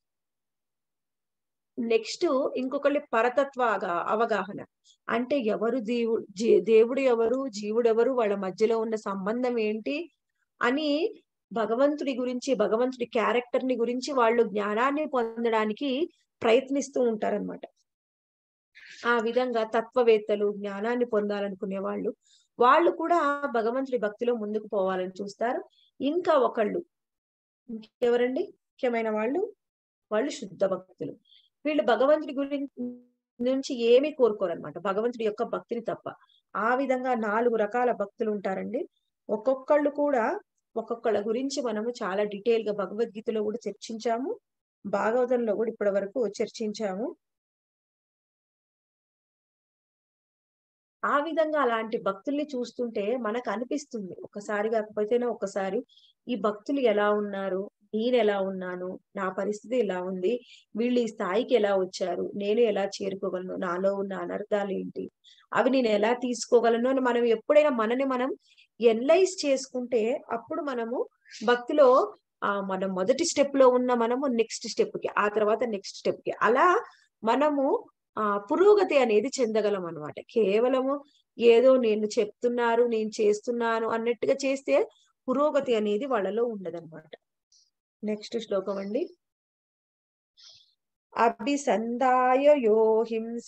నెక్స్ట్ ఇంకొకళ్ళు పరతత్వ అగా- అవగాహన అంటే ఎవరు దేవు జీ- దేవుడు ఎవరు జీవుడు ఎవరు వాళ్ళ మధ్యలో ఉన్న సంబంధం ఏంటి అని భగవంతుడి గురించి భగవంతుడి క్యారెక్టర్ ని గురించి వాళ్ళు జ్ఞానాన్ని పొందడానికి ప్రయత్నిస్తూ ఉంటారన్నమాట ఆ విధంగా తత్వవేత్తలు జ్ఞానాన్ని పొందాలనుకునే వాళ్ళు వాళ్ళు కూడా భగవంతుడి భక్తిలో ముందుకు పోవాలని చూస్తారు ఇంకా ఒకళ్ళు ఎవరండి ముఖ్యమైన వాళ్ళు వాళ్ళు శుద్ధ భక్తులు వీళ్ళు భగవంతుడి గురించి నుంచి ఏమీ కోరుకోరన్నమాట భగవంతుడి యొక్క భక్తిని తప్ప ఆ విధంగా నాలుగు రకాల భక్తులు ఉంటారండి ఒక్కొక్కళ్ళు కూడా ఒక్కొక్కళ్ళ గురించి మనము చాలా డీటెయిల్ గా భగవద్గీతలో కూడా చర్చించాము భాగవతంలో కూడా ఇప్పటి వరకు చర్చించాము ఆ విధంగా అలాంటి భక్తుల్ని చూస్తుంటే మనకు అనిపిస్తుంది ఒకసారి కాకపోతేనే ఒకసారి ఈ భక్తులు ఎలా ఉన్నారు నేను ఎలా ఉన్నాను నా పరిస్థితి ఎలా ఉంది వీళ్ళు ఈ స్థాయికి ఎలా వచ్చారు నేను ఎలా చేరుకోగలను నాలో ఉన్న అనర్థాలు ఏంటి అవి నేను ఎలా తీసుకోగలను అని మనం ఎప్పుడైనా మనని మనం ఎనలైజ్ చేసుకుంటే అప్పుడు మనము భక్తిలో ఆ మనం మొదటి స్టెప్ లో ఉన్న మనము నెక్స్ట్ స్టెప్ కి ఆ తర్వాత నెక్స్ట్ స్టెప్ కి అలా మనము ఆ పురోగతి అనేది చెందగలం అనమాట కేవలము ఏదో నేను చెప్తున్నారు నేను చేస్తున్నాను అన్నట్టుగా చేస్తే పురోగతి అనేది వాళ్ళలో ఉండదన్నమాట నెక్స్ట్ శ్లోకం అండి అభిసందాయ యో హింస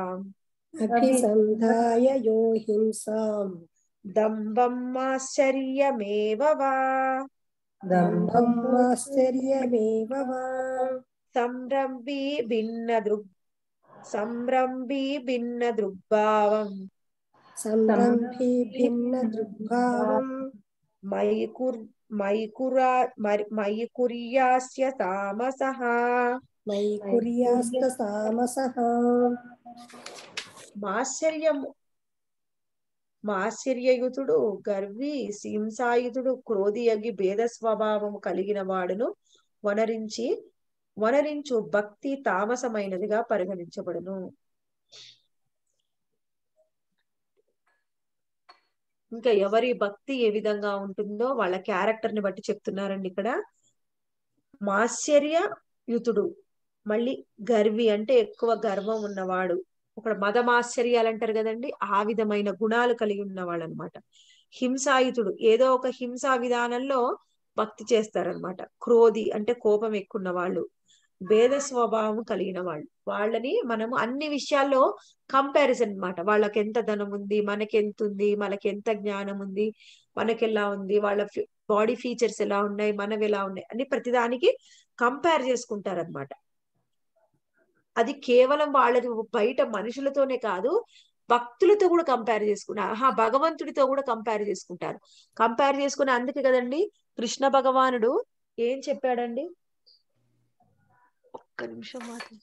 అభిసంధాయ యో హింసాం దంభం ఆశ్చర్యమేవ వా దంభం ఆశ్చర్యమేవ వా సంరంభి భిన్న దృగ్ సంరంభి భిన్న దృగ్భావం సంరంభి భిన్న దృగ్భావం మైకుర్ మైకురా మరి- మైకుర్యాస్య తామసః మయి కుర్యాస్త సామసః మాశ్చర్యము మాశ్చర్యయుతుడు గర్వి హింసాయుతుడు క్రోధియగి భేద స్వభావము కలిగిన వాడును వనరించి వనరించు భక్తి తామసమైనదిగా పరిగణించబడును ఇంకా ఎవరి భక్తి ఏ విధంగా ఉంటుందో వాళ్ళ క్యారెక్టర్ ని బట్టి చెప్తున్నారండి ఇక్కడ మాశ్చర్యయుతుడు మళ్ళీ గర్వి అంటే ఎక్కువ గర్వం ఉన్నవాడు ఒక మదమాశ్చర్యాలు అంటారు కదండి ఆ విధమైన గుణాలు కలిగి ఉన్నవాడు అనమాట హింసాయుతుడు ఏదో ఒక హింసా విధానంలో భక్తి చేస్తారనమాట క్రోధి అంటే కోపం ఎక్కున్న వాళ్ళు భేద స్వభావం కలిగిన వాళ్ళు వాళ్ళని మనము అన్ని విషయాల్లో కంపారిజన్ అన్నమాట వాళ్ళకి ఎంత ధనం ఉంది మనకి ఎంత ఉంది మనకి ఎంత జ్ఞానం ఉంది మనకి ఎలా ఉంది వాళ్ళ బాడీ ఫీచర్స్ ఎలా ఉన్నాయి మనవి ఎలా ఉన్నాయి అని ప్రతిదానికి కంపేర్ చేసుకుంటారన్నమాట అది కేవలం వాళ్ళది బయట మనుషులతోనే కాదు భక్తులతో కూడా కంపేర్ చేసుకున్నారు ఆహా భగవంతుడితో కూడా కంపేర్ చేసుకుంటారు కంపేర్ చేసుకుని అందుకే కదండి కృష్ణ భగవానుడు ఏం చెప్పాడండి ఒక్క నిమిషం మాత్రం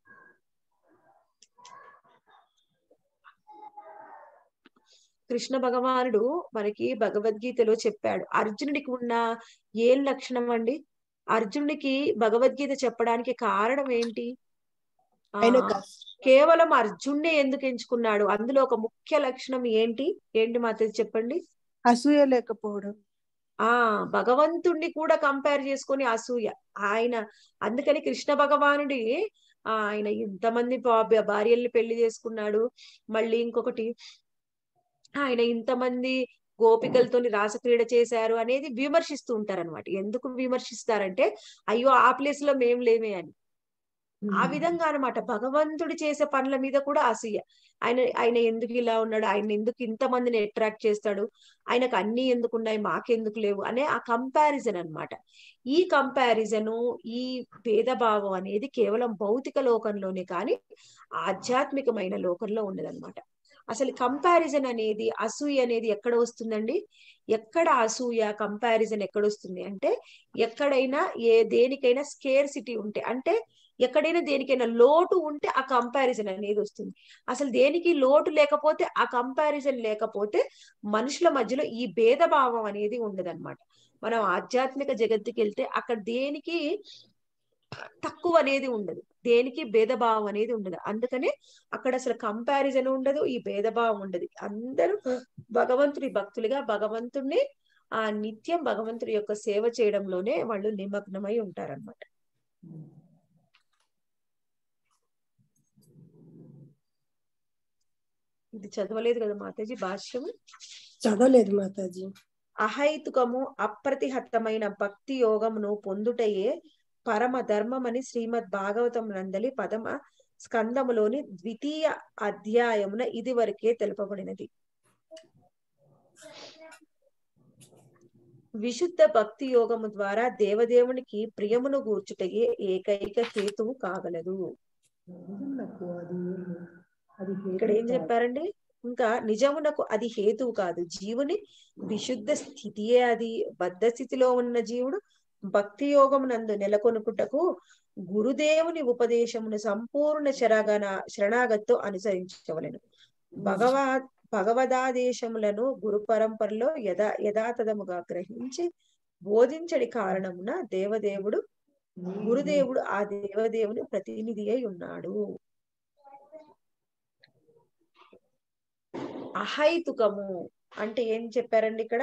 కృష్ణ భగవానుడు మనకి భగవద్గీతలో చెప్పాడు అర్జునుడికి ఉన్న ఏం లక్షణం అండి అర్జునుడికి భగవద్గీత చెప్పడానికి కారణం ఏంటి ఆ, ఆయన కేవలం అర్జున్నే ఎందుకు ఎంచుకున్నాడు అందులో ఒక ముఖ్య లక్షణం ఏంటి ఏంటి మాత చెప్పండి అసూయ లేకపోవడం ఆ భగవంతుణ్ణి కూడా కంపేర్ చేసుకొని అసూయ ఆయన అందుకని కృష్ణ భగవానుడి ఆ, ఆయన ఇంతమంది భా- భార్యల్ని పెళ్లి చేసుకున్నాడు మళ్ళీ ఇంకొకటి ఆయన ఇంతమంది గోపికలతోని రాసక్రీడ చేశారు అనేది విమర్శిస్తూ ఉంటారన్నమాట ఎందుకు విమర్శిస్తారంటే అయ్యో ఆ ప్లేస్ లో మేం లేమే అని ఆ విధంగా అన్నమాట భగవంతుడు చేసే పనుల మీద కూడా అసూయ ఆయన ఆయన ఎందుకు ఇలా ఉన్నాడు ఆయన ఎందుకు ఇంత మందిని అట్రాక్ట్ చేస్తాడు ఆయనకు అన్ని ఎందుకు ఉన్నాయి మాకెందుకు లేవు అనే ఆ కంపారిజన్ అన్నమాట ఈ కంపారిజను ఈ భేదభావం అనేది కేవలం భౌతిక లోకంలోనే కానీ ఆధ్యాత్మికమైన లోకంలో ఉండదన్నమాట అసలు కంపారిజన్ అనేది అసూయ అనేది ఎక్కడ వస్తుందండి ఎక్కడ అసూయ కంపారిజన్ ఎక్కడ వస్తుంది అంటే ఎక్కడైనా ఏ దేనికైనా స్కేర్ సిటీ ఉంటే అంటే ఎక్కడైనా దేనికైనా లోటు ఉంటే ఆ కంపారిజన్ అనేది వస్తుంది అసలు దేనికి లోటు లేకపోతే ఆ కంపారిజన్ లేకపోతే మనుషుల మధ్యలో ఈ భేదభావం అనేది ఉండదన్నమాట మనం ఆధ్యాత్మిక జగత్తుకి వెళ్తే అక్కడ దేనికి తక్కువ అనేది ఉండదు దేనికి భేదభావం అనేది ఉండదు అందుకనే అక్కడ అసలు కంపారిజన్ ఉండదు ఈ భేదభావం ఉండదు అందరూ భగవంతుడి భక్తులుగా భగవంతుడిని ఆ నిత్యం భగవంతుడి యొక్క సేవ చేయడంలోనే వాళ్ళు నిమగ్నమై ఉంటారన్నమాట ఇది చదవలేదు కదా మాతాజీ భాష్యము చదవలేదు మాతాజీ అహైతుకము అప్రతిహతమైన భక్తి యోగమును పొందుటయే పరమ ధర్మమని శ్రీమద్ భాగవతం నందలి పదమ స్కందములోని ద్వితీయ అధ్యాయమున ఇది వరకే తెలుపబడినది విశుద్ధ భక్తి యోగము ద్వారా దేవదేవునికి ప్రియమును గూర్చుటయే ఏకైక హేతువు కాగలదు నిజమునకు అది అది ఇక్కడ ఏం చెప్పారండి ఇంకా నిజమునకు అది హేతువు కాదు జీవుని విశుద్ధ స్థితియే అది బద్ధ స్థితిలో ఉన్న జీవుడు భక్తి యోగమునందు నెలకొనుకుటకు గురుదేవుని ఉపదేశమును సంపూర్ణ శరగన శరణాగతితో అనుసరించవలెను భగవా భగవదాదేశములను గురు పరంపరలో యథా యథాతథముగా గ్రహించి బోధించడి కారణమున దేవదేవుడు గురుదేవుడు ఆ దేవదేవుని ప్రతినిధి అయి ఉన్నాడు అహైతుకము అంటే ఏం చెప్పారండి ఇక్కడ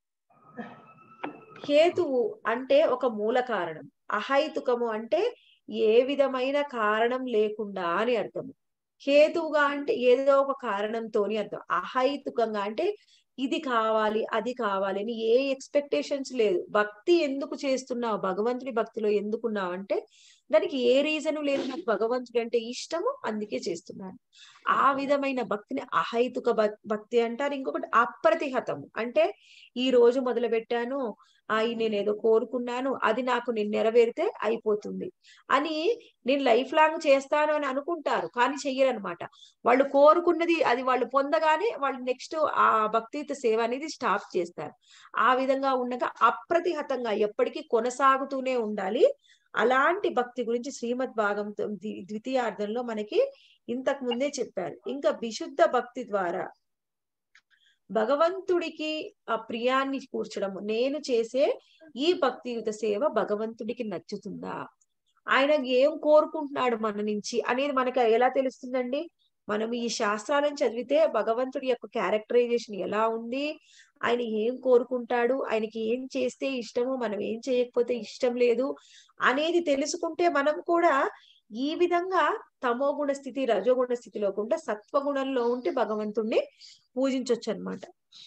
హేతువు అంటే ఒక మూల కారణం అహైతుకము అంటే ఏ విధమైన కారణం లేకుండా అని అర్థము హేతువుగా అంటే ఏదో ఒక కారణంతోని అర్థం అహైతుకంగా అంటే ఇది కావాలి అది కావాలి అని ఏ ఎక్స్పెక్టేషన్స్ లేదు భక్తి ఎందుకు చేస్తున్నావు భగవంతుడి భక్తిలో ఎందుకున్నావు అంటే దానికి ఏ రీజన్ లేదు నాకు భగవంతుడు అంటే ఇష్టము అందుకే చేస్తున్నాను ఆ విధమైన భక్తిని అహైతుక భక్తి అంటారు ఇంకొకటి అప్రతిహతము అంటే ఈ రోజు మొదలు పెట్టాను ఆ నేను ఏదో కోరుకున్నాను అది నాకు నేను నెరవేరితే అయిపోతుంది అని నేను లైఫ్ లాంగ్ చేస్తాను అని అనుకుంటారు కానీ చెయ్యరనమాట వాళ్ళు కోరుకున్నది అది వాళ్ళు పొందగానే వాళ్ళు నెక్స్ట్ ఆ భక్తియుత సేవ అనేది స్టాప్ చేస్తారు ఆ విధంగా ఉండగా అప్రతిహతంగా ఎప్పటికీ కొనసాగుతూనే ఉండాలి అలాంటి భక్తి గురించి శ్రీమద్ భాగంతో ద్వితీయార్థంలో మనకి ఇంతకు ముందే చెప్పారు ఇంకా విశుద్ధ భక్తి ద్వారా భగవంతుడికి ఆ ప్రియాన్ని కూర్చడము నేను చేసే ఈ భక్తియుత సేవ భగవంతుడికి నచ్చుతుందా ఆయన ఏం కోరుకుంటున్నాడు మన నుంచి అనేది మనకి ఎలా తెలుస్తుందండి మనం ఈ శాస్త్రాలను చదివితే భగవంతుడి యొక్క క్యారెక్టరైజేషన్ ఎలా ఉంది ఆయన ఏం కోరుకుంటాడు ఆయనకి ఏం చేస్తే ఇష్టము మనం ఏం చేయకపోతే ఇష్టం లేదు అనేది తెలుసుకుంటే మనం కూడా ఈ విధంగా తమో గుణ స్థితి రజోగుణ స్థితిలో ఉంటే సత్వగుణంలో ఉంటే భగవంతుణ్ణి పూజించవచ్చు అనమాట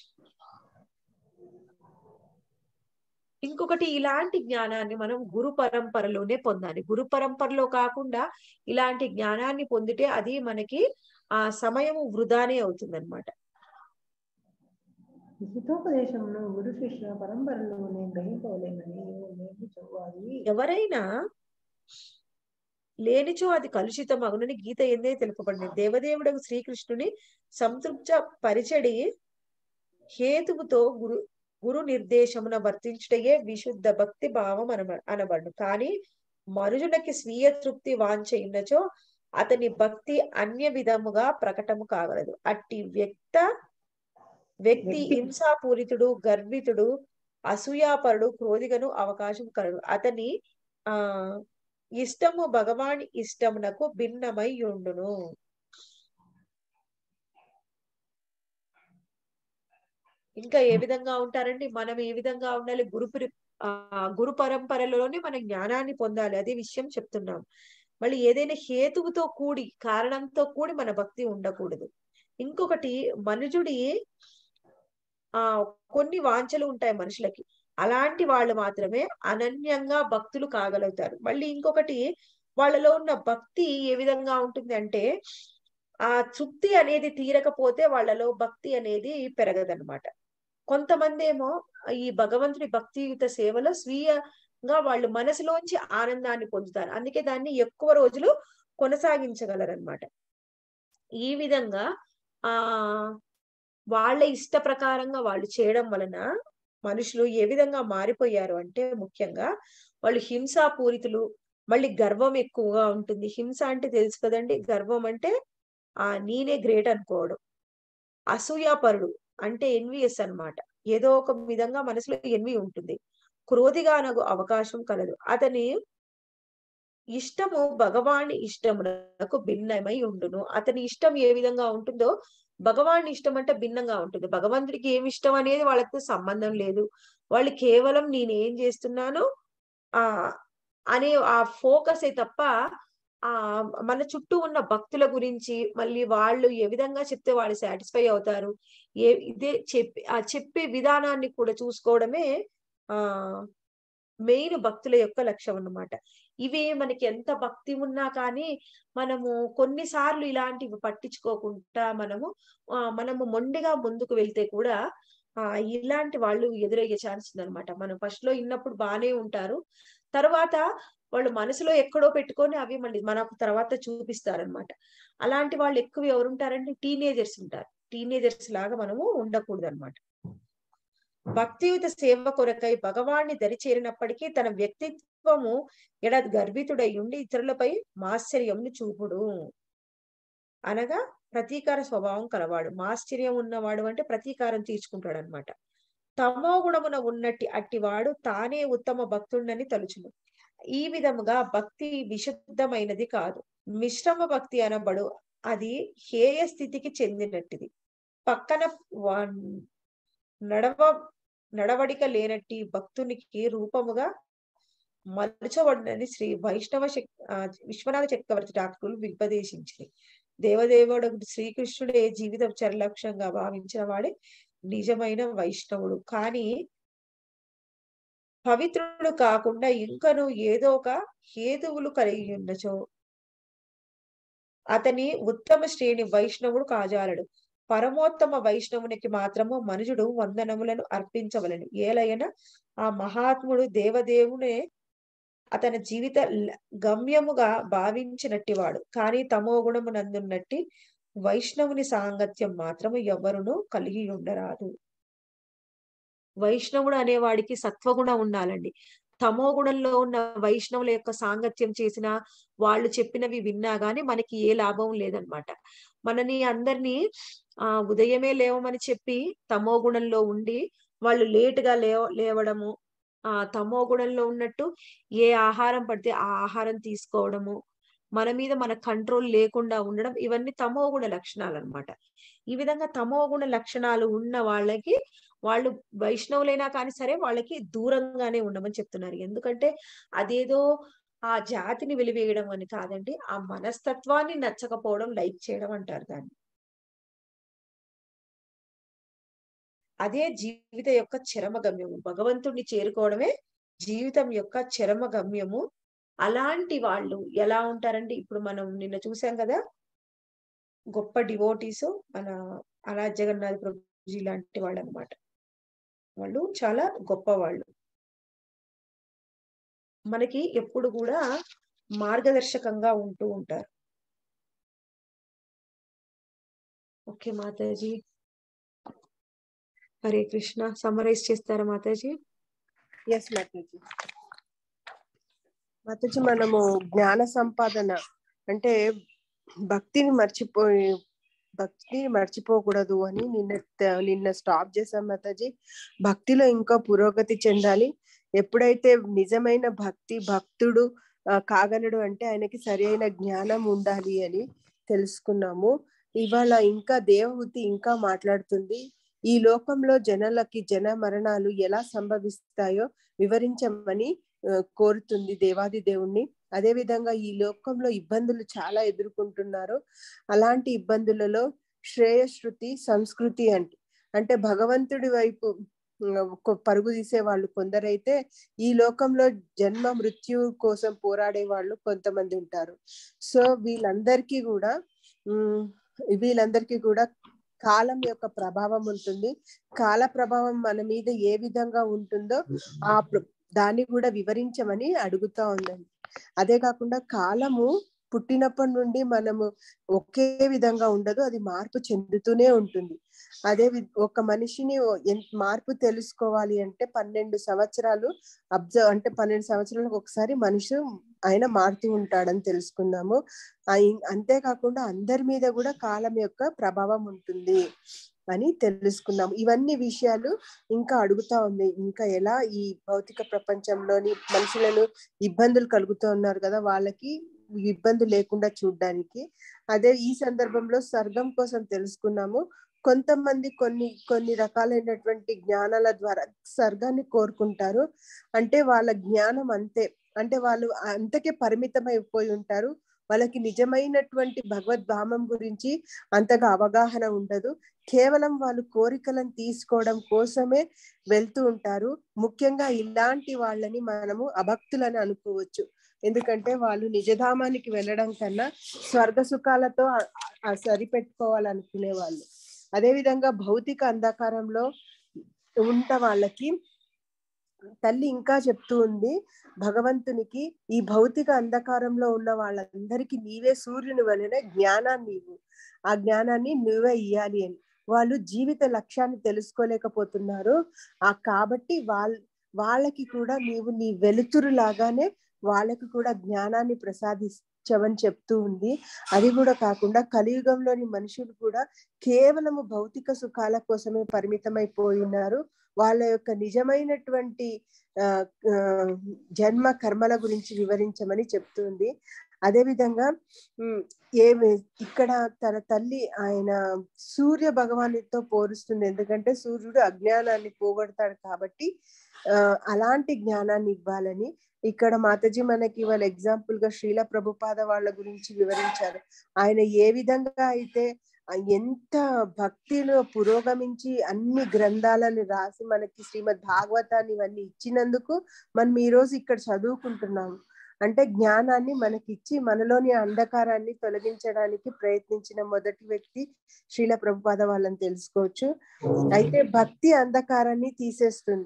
ఇంకొకటి ఇలాంటి జ్ఞానాన్ని మనం గురు పరంపరలోనే పొందాలి గురు పరంపరలో కాకుండా ఇలాంటి జ్ఞానాన్ని పొందితే అది మనకి ఆ సమయం వృధానే అవుతుంది అనమాట హితోపదేశమును గురు శిష్య పరంపరలోనే గ్రహింపవలేనని నేను చదువాలి ఎవరైనా లేనిచో అది కలుషిత మగునని గీత ఎందే తెలుపబడింది దేవదేవుడు శ్రీకృష్ణుని సంతృప్త పరిచడి హేతువుతో గురు గురు నిర్దేశమున వర్తించుటయే విశుద్ధ భక్తి భావం అనబ అనబడు కానీ మనుషులకి స్వీయ తృప్తి వాంచయినచో అతని భక్తి అన్య విధముగా ప్రకటము కాగలదు అట్టి వ్యక్త వ్యక్తి హింసాపూరితుడు గర్వితుడు అసూయాపరుడు క్రోధిగను అవకాశం కలడు అతని ఆ ఇష్టము భగవాని ఇష్టమునకు భిన్నమై ఉండును ఇంకా ఏ విధంగా ఉంటారండి మనం ఏ విధంగా ఉండాలి గురు ఆ గురు పరంపరలోనే మనం జ్ఞానాన్ని పొందాలి అదే విషయం చెప్తున్నాం మళ్ళీ ఏదైనా హేతువుతో కూడి కారణంతో కూడి మన భక్తి ఉండకూడదు ఇంకొకటి మనుజుడి ఆ కొన్ని వాంఛలు ఉంటాయి మనుషులకి అలాంటి వాళ్ళు మాత్రమే అనన్యంగా భక్తులు కాగలుగుతారు మళ్ళీ ఇంకొకటి వాళ్ళలో ఉన్న భక్తి ఏ విధంగా ఉంటుంది అంటే ఆ తృప్తి అనేది తీరకపోతే వాళ్ళలో భక్తి అనేది పెరగదనమాట కొంతమంది ఏమో ఈ భగవంతుడి భక్తియుత సేవలో స్వీయంగా వాళ్ళు మనసులోంచి ఆనందాన్ని పొందుతారు అందుకే దాన్ని ఎక్కువ రోజులు కొనసాగించగలరనమాట ఈ విధంగా ఆ వాళ్ళ ఇష్ట ప్రకారంగా వాళ్ళు చేయడం వలన మనుషులు ఏ విధంగా మారిపోయారు అంటే ముఖ్యంగా వాళ్ళు హింసాపూరితులు మళ్ళీ గర్వం ఎక్కువగా ఉంటుంది హింస అంటే తెలుసు కదండి గర్వం అంటే ఆ నేనే గ్రేట్ అనుకోవడం అసూయాపరుడు అంటే ఎన్విఎస్ అన్నమాట ఏదో ఒక విధంగా మనసులో ఎన్వి ఉంటుంది క్రోధిగానగు అవకాశం కలదు అతని ఇష్టము భగవాని ఇష్టమునకు భిన్నమై ఉండును అతని ఇష్టం ఏ విధంగా ఉంటుందో భగవాని ఇష్టం అంటే భిన్నంగా ఉంటుంది భగవంతుడికి ఏమి ఇష్టం అనేది వాళ్ళకి సంబంధం లేదు వాళ్ళు కేవలం నేనేం చేస్తున్నాను ఆ అనే ఆ ఫోకసే తప్ప ఆ మన చుట్టూ ఉన్న భక్తుల గురించి మళ్ళీ వాళ్ళు ఏ విధంగా చెప్తే వాళ్ళు సాటిస్ఫై అవుతారు ఏ ఇదే చెప్పి ఆ చెప్పే విధానాన్ని కూడా చూసుకోవడమే ఆ మెయిన్ భక్తుల యొక్క లక్ష్యం అన్నమాట ఇవే మనకి ఎంత భక్తి ఉన్నా కానీ మనము కొన్నిసార్లు ఇలాంటివి పట్టించుకోకుండా మనము ఆ మనము మొండిగా ముందుకు వెళ్తే కూడా ఆ ఇలాంటి వాళ్ళు ఎదురయ్యే ఛాన్స్ ఉందన్నమాట మనం ఫస్ట్ లో ఇన్నప్పుడు బానే ఉంటారు తర్వాత వాళ్ళు మనసులో ఎక్కడో పెట్టుకొని అవి మళ్ళీ మనకు తర్వాత చూపిస్తారనమాట అలాంటి వాళ్ళు ఎక్కువ ఎవరుంటారంటే టీనేజర్స్ ఉంటారు టీనేజర్స్ లాగా మనము ఉండకూడదు అనమాట భక్తియుత సేవ కొరకై భగవాన్ని దరిచేరినప్పటికీ తన వ్యక్తిత్వము ఎడ గర్భితుడై ఉండి ఇతరులపై మాశ్చర్యంను చూపుడు అనగా ప్రతీకార స్వభావం కలవాడు మాశ్చర్యం ఉన్నవాడు అంటే ప్రతీకారం తీర్చుకుంటాడు అనమాట తమో గుణమున ఉన్నట్టి అట్టివాడు తానే ఉత్తమ భక్తుడని తలుచును ఈ విధముగా భక్తి విశుద్ధమైనది కాదు మిశ్రమ భక్తి అనబడు అది హేయ స్థితికి చెందినట్టిది పక్కన నడవ నడవడిక లేనట్టి భక్తునికి రూపముగా మలుచబడినని శ్రీ వైష్ణవ విశ్వనాథ చక్రవర్తి డాక్టర్లు విపదేశించింది దేవదేవుడు శ్రీకృష్ణుడే జీవిత చరలక్ష్యంగా భావించిన వాడే నిజమైన వైష్ణవుడు కానీ పవిత్రుడు కాకుండా ఇంకను ఏదో ఒక హేతువులు కలిగి ఉన్నచో అతని ఉత్తమ శ్రేణి వైష్ణవుడు కాజాలడు పరమోత్తమ వైష్ణవునికి మాత్రము మనుజుడు వందనములను అర్పించవలను ఏలైనా ఆ మహాత్ముడు దేవదేవునే అతని జీవిత గమ్యముగా భావించినట్టివాడు కానీ తమో గుణము నందున్నట్టి వైష్ణవుని సాంగత్యం మాత్రము ఎవరును కలిగి ఉండరాదు వైష్ణవుడు అనేవాడికి సత్వగుణం ఉండాలండి తమో గుణంలో ఉన్న వైష్ణవుల యొక్క సాంగత్యం చేసిన వాళ్ళు చెప్పినవి విన్నా గానీ మనకి ఏ లాభం లేదనమాట మనని అందరినీ ఆ ఉదయమే లేవమని చెప్పి తమో గుణంలో ఉండి వాళ్ళు లేటుగా లేవ లేవడము ఆ తమో గుణంలో ఉన్నట్టు ఏ ఆహారం పడితే ఆ ఆహారం తీసుకోవడము మన మీద మన కంట్రోల్ లేకుండా ఉండడం ఇవన్నీ తమో గుణ లక్షణాలు అనమాట ఈ విధంగా తమో గుణ లక్షణాలు ఉన్న వాళ్ళకి వాళ్ళు వైష్ణవులైనా కానీ సరే వాళ్ళకి దూరంగానే ఉండమని చెప్తున్నారు ఎందుకంటే అదేదో ఆ జాతిని వెలివేయడం అని కాదండి ఆ మనస్తత్వాన్ని నచ్చకపోవడం లైక్ చేయడం అంటారు దాన్ని అదే జీవిత యొక్క చరమ గమ్యము భగవంతుడిని చేరుకోవడమే జీవితం యొక్క చరమ గమ్యము అలాంటి వాళ్ళు ఎలా ఉంటారండి ఇప్పుడు మనం నిన్న చూసాం కదా గొప్ప డివోటీస్ మన అలా జగన్నాథ్ ప్రభుజీ లాంటి వాళ్ళు అనమాట వాళ్ళు చాలా గొప్ప వాళ్ళు మనకి ఎప్పుడు కూడా మార్గదర్శకంగా ఉంటూ ఉంటారు ఓకే మాతాజీ హరే కృష్ణ సమరైజ్ చేస్తారా మాతాజీ ఎస్ మాతాజీ మాతాజీ మనము జ్ఞాన సంపాదన అంటే భక్తిని మర్చిపోయి భక్తిని మర్చిపోకూడదు అని నిన్న నిన్న స్టాప్ చేశాం మాతాజీ భక్తిలో ఇంకా పురోగతి చెందాలి ఎప్పుడైతే నిజమైన భక్తి భక్తుడు కాగలడు అంటే ఆయనకి సరి అయిన జ్ఞానం ఉండాలి అని తెలుసుకున్నాము ఇవాళ ఇంకా దేవహూతి ఇంకా మాట్లాడుతుంది ఈ లోకంలో జనులకి జన మరణాలు ఎలా సంభవిస్తాయో వివరించమని కోరుతుంది దేవాది దేవుణ్ణి అదే విధంగా ఈ లోకంలో ఇబ్బందులు చాలా ఎదుర్కొంటున్నారు అలాంటి ఇబ్బందులలో శ్రేయశృతి సంస్కృతి అంటే అంటే భగవంతుడి వైపు పరుగు తీసే వాళ్ళు కొందరైతే ఈ లోకంలో జన్మ మృత్యు కోసం పోరాడే వాళ్ళు కొంతమంది ఉంటారు సో వీళ్ళందరికీ కూడా ఉమ్ వీళ్ళందరికీ కూడా కాలం యొక్క ప్రభావం ఉంటుంది కాల ప్రభావం మన మీద ఏ విధంగా ఉంటుందో ఆ దాన్ని కూడా వివరించమని అడుగుతా ఉందండి అదే కాకుండా కాలము పుట్టినప్పటి నుండి మనము ఒకే విధంగా ఉండదు అది మార్పు చెందుతూనే ఉంటుంది అదే ఒక మనిషిని మార్పు తెలుసుకోవాలి అంటే పన్నెండు సంవత్సరాలు అబ్జర్వ్ అంటే పన్నెండు సంవత్సరాలకు ఒకసారి మనిషి ఆయన మారుతూ ఉంటాడని తెలుసుకున్నాము అంతేకాకుండా అందరి మీద కూడా కాలం యొక్క ప్రభావం ఉంటుంది అని తెలుసుకున్నాం ఇవన్నీ విషయాలు ఇంకా అడుగుతా ఉంది ఇంకా ఎలా ఈ భౌతిక ప్రపంచంలోని మనుషులను ఇబ్బందులు కలుగుతూ ఉన్నారు కదా వాళ్ళకి ఇబ్బంది లేకుండా చూడడానికి అదే ఈ సందర్భంలో స్వర్గం కోసం తెలుసుకున్నాము కొంతమంది కొన్ని కొన్ని రకాలైనటువంటి జ్ఞానాల ద్వారా స్వర్గాన్ని కోరుకుంటారు అంటే వాళ్ళ జ్ఞానం అంతే అంటే వాళ్ళు అంతకే పరిమితమైపోయి ఉంటారు వాళ్ళకి నిజమైనటువంటి భగవద్ధామం గురించి అంతగా అవగాహన ఉండదు కేవలం వాళ్ళు కోరికలను తీసుకోవడం కోసమే వెళ్తూ ఉంటారు ముఖ్యంగా ఇలాంటి వాళ్ళని మనము అభక్తులని అనుకోవచ్చు ఎందుకంటే వాళ్ళు నిజధామానికి వెళ్ళడం కన్నా స్వర్గ సుఖాలతో ఆ- ఆ సరిపెట్టుకోవాలనుకునే వాళ్ళు అదేవిధంగా భౌతిక అంధకారంలో ఉంట వాళ్ళకి తల్లి ఇంకా చెప్తూ ఉంది భగవంతునికి ఈ భౌతిక అంధకారంలో ఉన్న వాళ్ళందరికీ నీవే సూర్యుని వలన జ్ఞానాన్ని ఇవ్వు ఆ జ్ఞానాన్ని నువ్వే ఇయ్యాలి అని వాళ్ళు జీవిత లక్ష్యాన్ని తెలుసుకోలేకపోతున్నారు ఆ కాబట్టి వాళ్ళ వాళ్ళకి కూడా నీవు నీ వెలుతురు లాగానే వాళ్ళకి కూడా జ్ఞానాన్ని ప్రసాదించవని చెప్తూ ఉంది అది కూడా కాకుండా కలియుగంలోని మనుషులు కూడా కేవలము భౌతిక సుఖాల కోసమే పరిమితమైపోయి ఉన్నారు వాళ్ళ యొక్క నిజమైనటువంటి ఆ ఆ, జన్మ కర్మల గురించి వివరించమని చెప్తుంది అదే విధంగా ఉమ్, ఏమి ఇక్కడ తన తల్లి ఆయన సూర్య భగవానుడితో పోలుస్తుంది ఎందుకంటే సూర్యుడు అజ్ఞానాన్ని పోగొడతాడు కాబట్టి ఆ అలాంటి జ్ఞానాన్ని ఇవ్వాలని ఇక్కడ మాతాజీ మనకి వాళ్ళ ఎగ్జాంపుల్ గా శ్రీల ప్రభుపాద వాళ్ళ గురించి వివరించారు ఆయన ఏ విధంగా అయితే ఆ ఎంత భక్తిలో పురోగమించి అన్ని గ్రంథాలను రాసి మనకి శ్రీమద్ భాగవతాన్ని ఇవన్నీ ఇచ్చినందుకు మనం ఈ రోజు ఇక్కడ చదువుకుంటున్నాము అంటే జ్ఞానాన్ని మనకి ఇచ్చి మనలోని అంధకారాన్ని తొలగించడానికి ప్రయత్నించిన మొదటి వ్యక్తి శ్రీల ప్రభుపాద వాళ్ళని తెలుసుకోవచ్చు అయితే భక్తి అంధకారాన్ని తీసేస్తుంది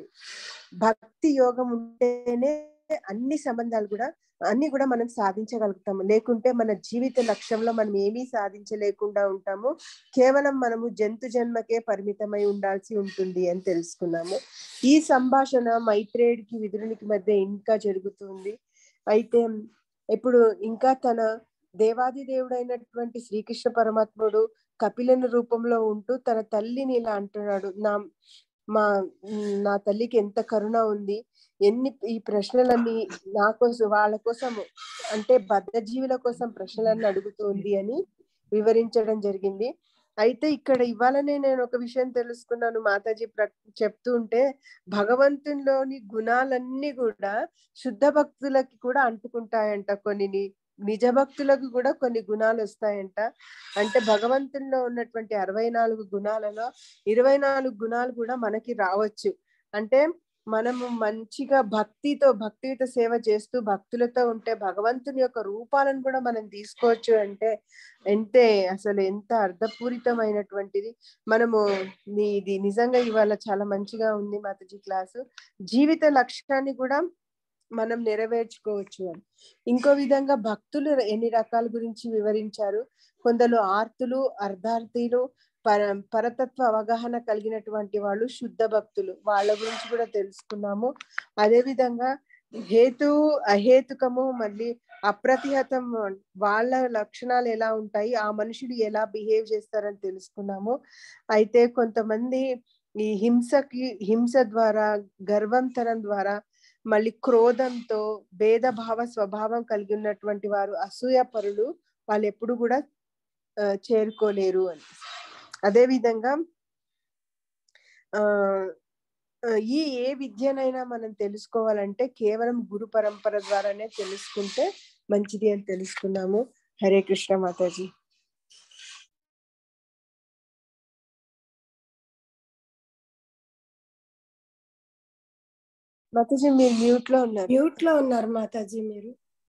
భక్తి యోగం ఉంటేనే అన్ని సంబంధాలు కూడా అన్ని కూడా మనం సాధించగలుగుతాము లేకుంటే మన జీవిత లక్ష్యంలో మనం ఏమీ సాధించలేకుండా ఉంటాము కేవలం మనము జంతు జన్మకే పరిమితమై ఉండాల్సి ఉంటుంది అని తెలుసుకున్నాము ఈ సంభాషణ మైత్రేయుడికి విదురునికి మధ్య ఇంకా జరుగుతుంది అయితే ఇప్పుడు ఇంకా తన దేవాది దేవుడైనటువంటి శ్రీకృష్ణ పరమాత్ముడు కపిలని రూపంలో ఉంటూ తన తల్లిని ఇలా అంటున్నాడు నా మా నా తల్లికి ఎంత కరుణ ఉంది ఎన్ని ఈ ప్రశ్నలన్నీ నా కోసం వాళ్ళ కోసం అంటే బద్ధజీవుల కోసం ప్రశ్నలన్నీ అడుగుతుంది అని వివరించడం జరిగింది అయితే ఇక్కడ ఇవాళనే నేను ఒక విషయం తెలుసుకున్నాను మాతాజీ ప్ర చెప్తూ ఉంటే భగవంతునిలోని గుణాలన్నీ కూడా శుద్ధ భక్తులకి కూడా అంటుకుంటాయంట కొన్ని ని- నిజ భక్తులకు కూడా కొన్ని గుణాలు వస్తాయంట అంటే భగవంతునిలో ఉన్నటువంటి అరవై నాలుగు గుణాలలో ఇరవై నాలుగు గుణాలు కూడా మనకి రావచ్చు అంటే మనము మంచిగా భక్తితో భక్తియుత సేవ చేస్తూ భక్తులతో ఉంటే భగవంతుని యొక్క రూపాలను కూడా మనం తీసుకోవచ్చు అంటే ఎంతే అసలు ఎంత అర్థపూరితమైనటువంటిది మనము మీ- ఇది నిజంగా ఇవాళ చాలా మంచిగా ఉంది మాతాజీ క్లాసు జీవిత లక్ష్యాన్ని కూడా మనం నెరవేర్చుకోవచ్చు అని ఇంకో విధంగా భక్తులు ఎన్ని రకాల గురించి వివరించారు కొందరు ఆర్తులు అర్ధార్థులు పర పరతత్వ అవగాహన కలిగినటువంటి వాళ్ళు శుద్ధ భక్తులు వాళ్ళ గురించి కూడా తెలుసుకున్నాము అదే విధంగా హేతు అహేతుకము మళ్ళీ అప్రతిహతం వాళ్ళ లక్షణాలు ఎలా ఉంటాయి ఆ మనుషులు ఎలా బిహేవ్ చేస్తారని తెలుసుకున్నాము అయితే కొంతమంది ఈ హింసకి హింస ద్వారా గర్వంతనం ద్వారా మళ్ళీ క్రోధంతో భేదభావ స్వభావం కలిగి ఉన్నటువంటి వారు అసూయ పరులు వాళ్ళు ఎప్పుడు కూడా ఆ, చేరుకోలేరు అని అదే విధంగా ఆ ఆ, ఈ ఏ విద్యనైనా మనం తెలుసుకోవాలంటే కేవలం గురు పరంపర ద్వారానే తెలుసుకుంటే మంచిది అని తెలుసుకున్నాము హరే కృష్ణ మాతాజీ మాతాజీ మీరు మ్యూట్ లో ఉన్నారు మ్యూట్ లో ఉన్నారు మాతాజీ మీరు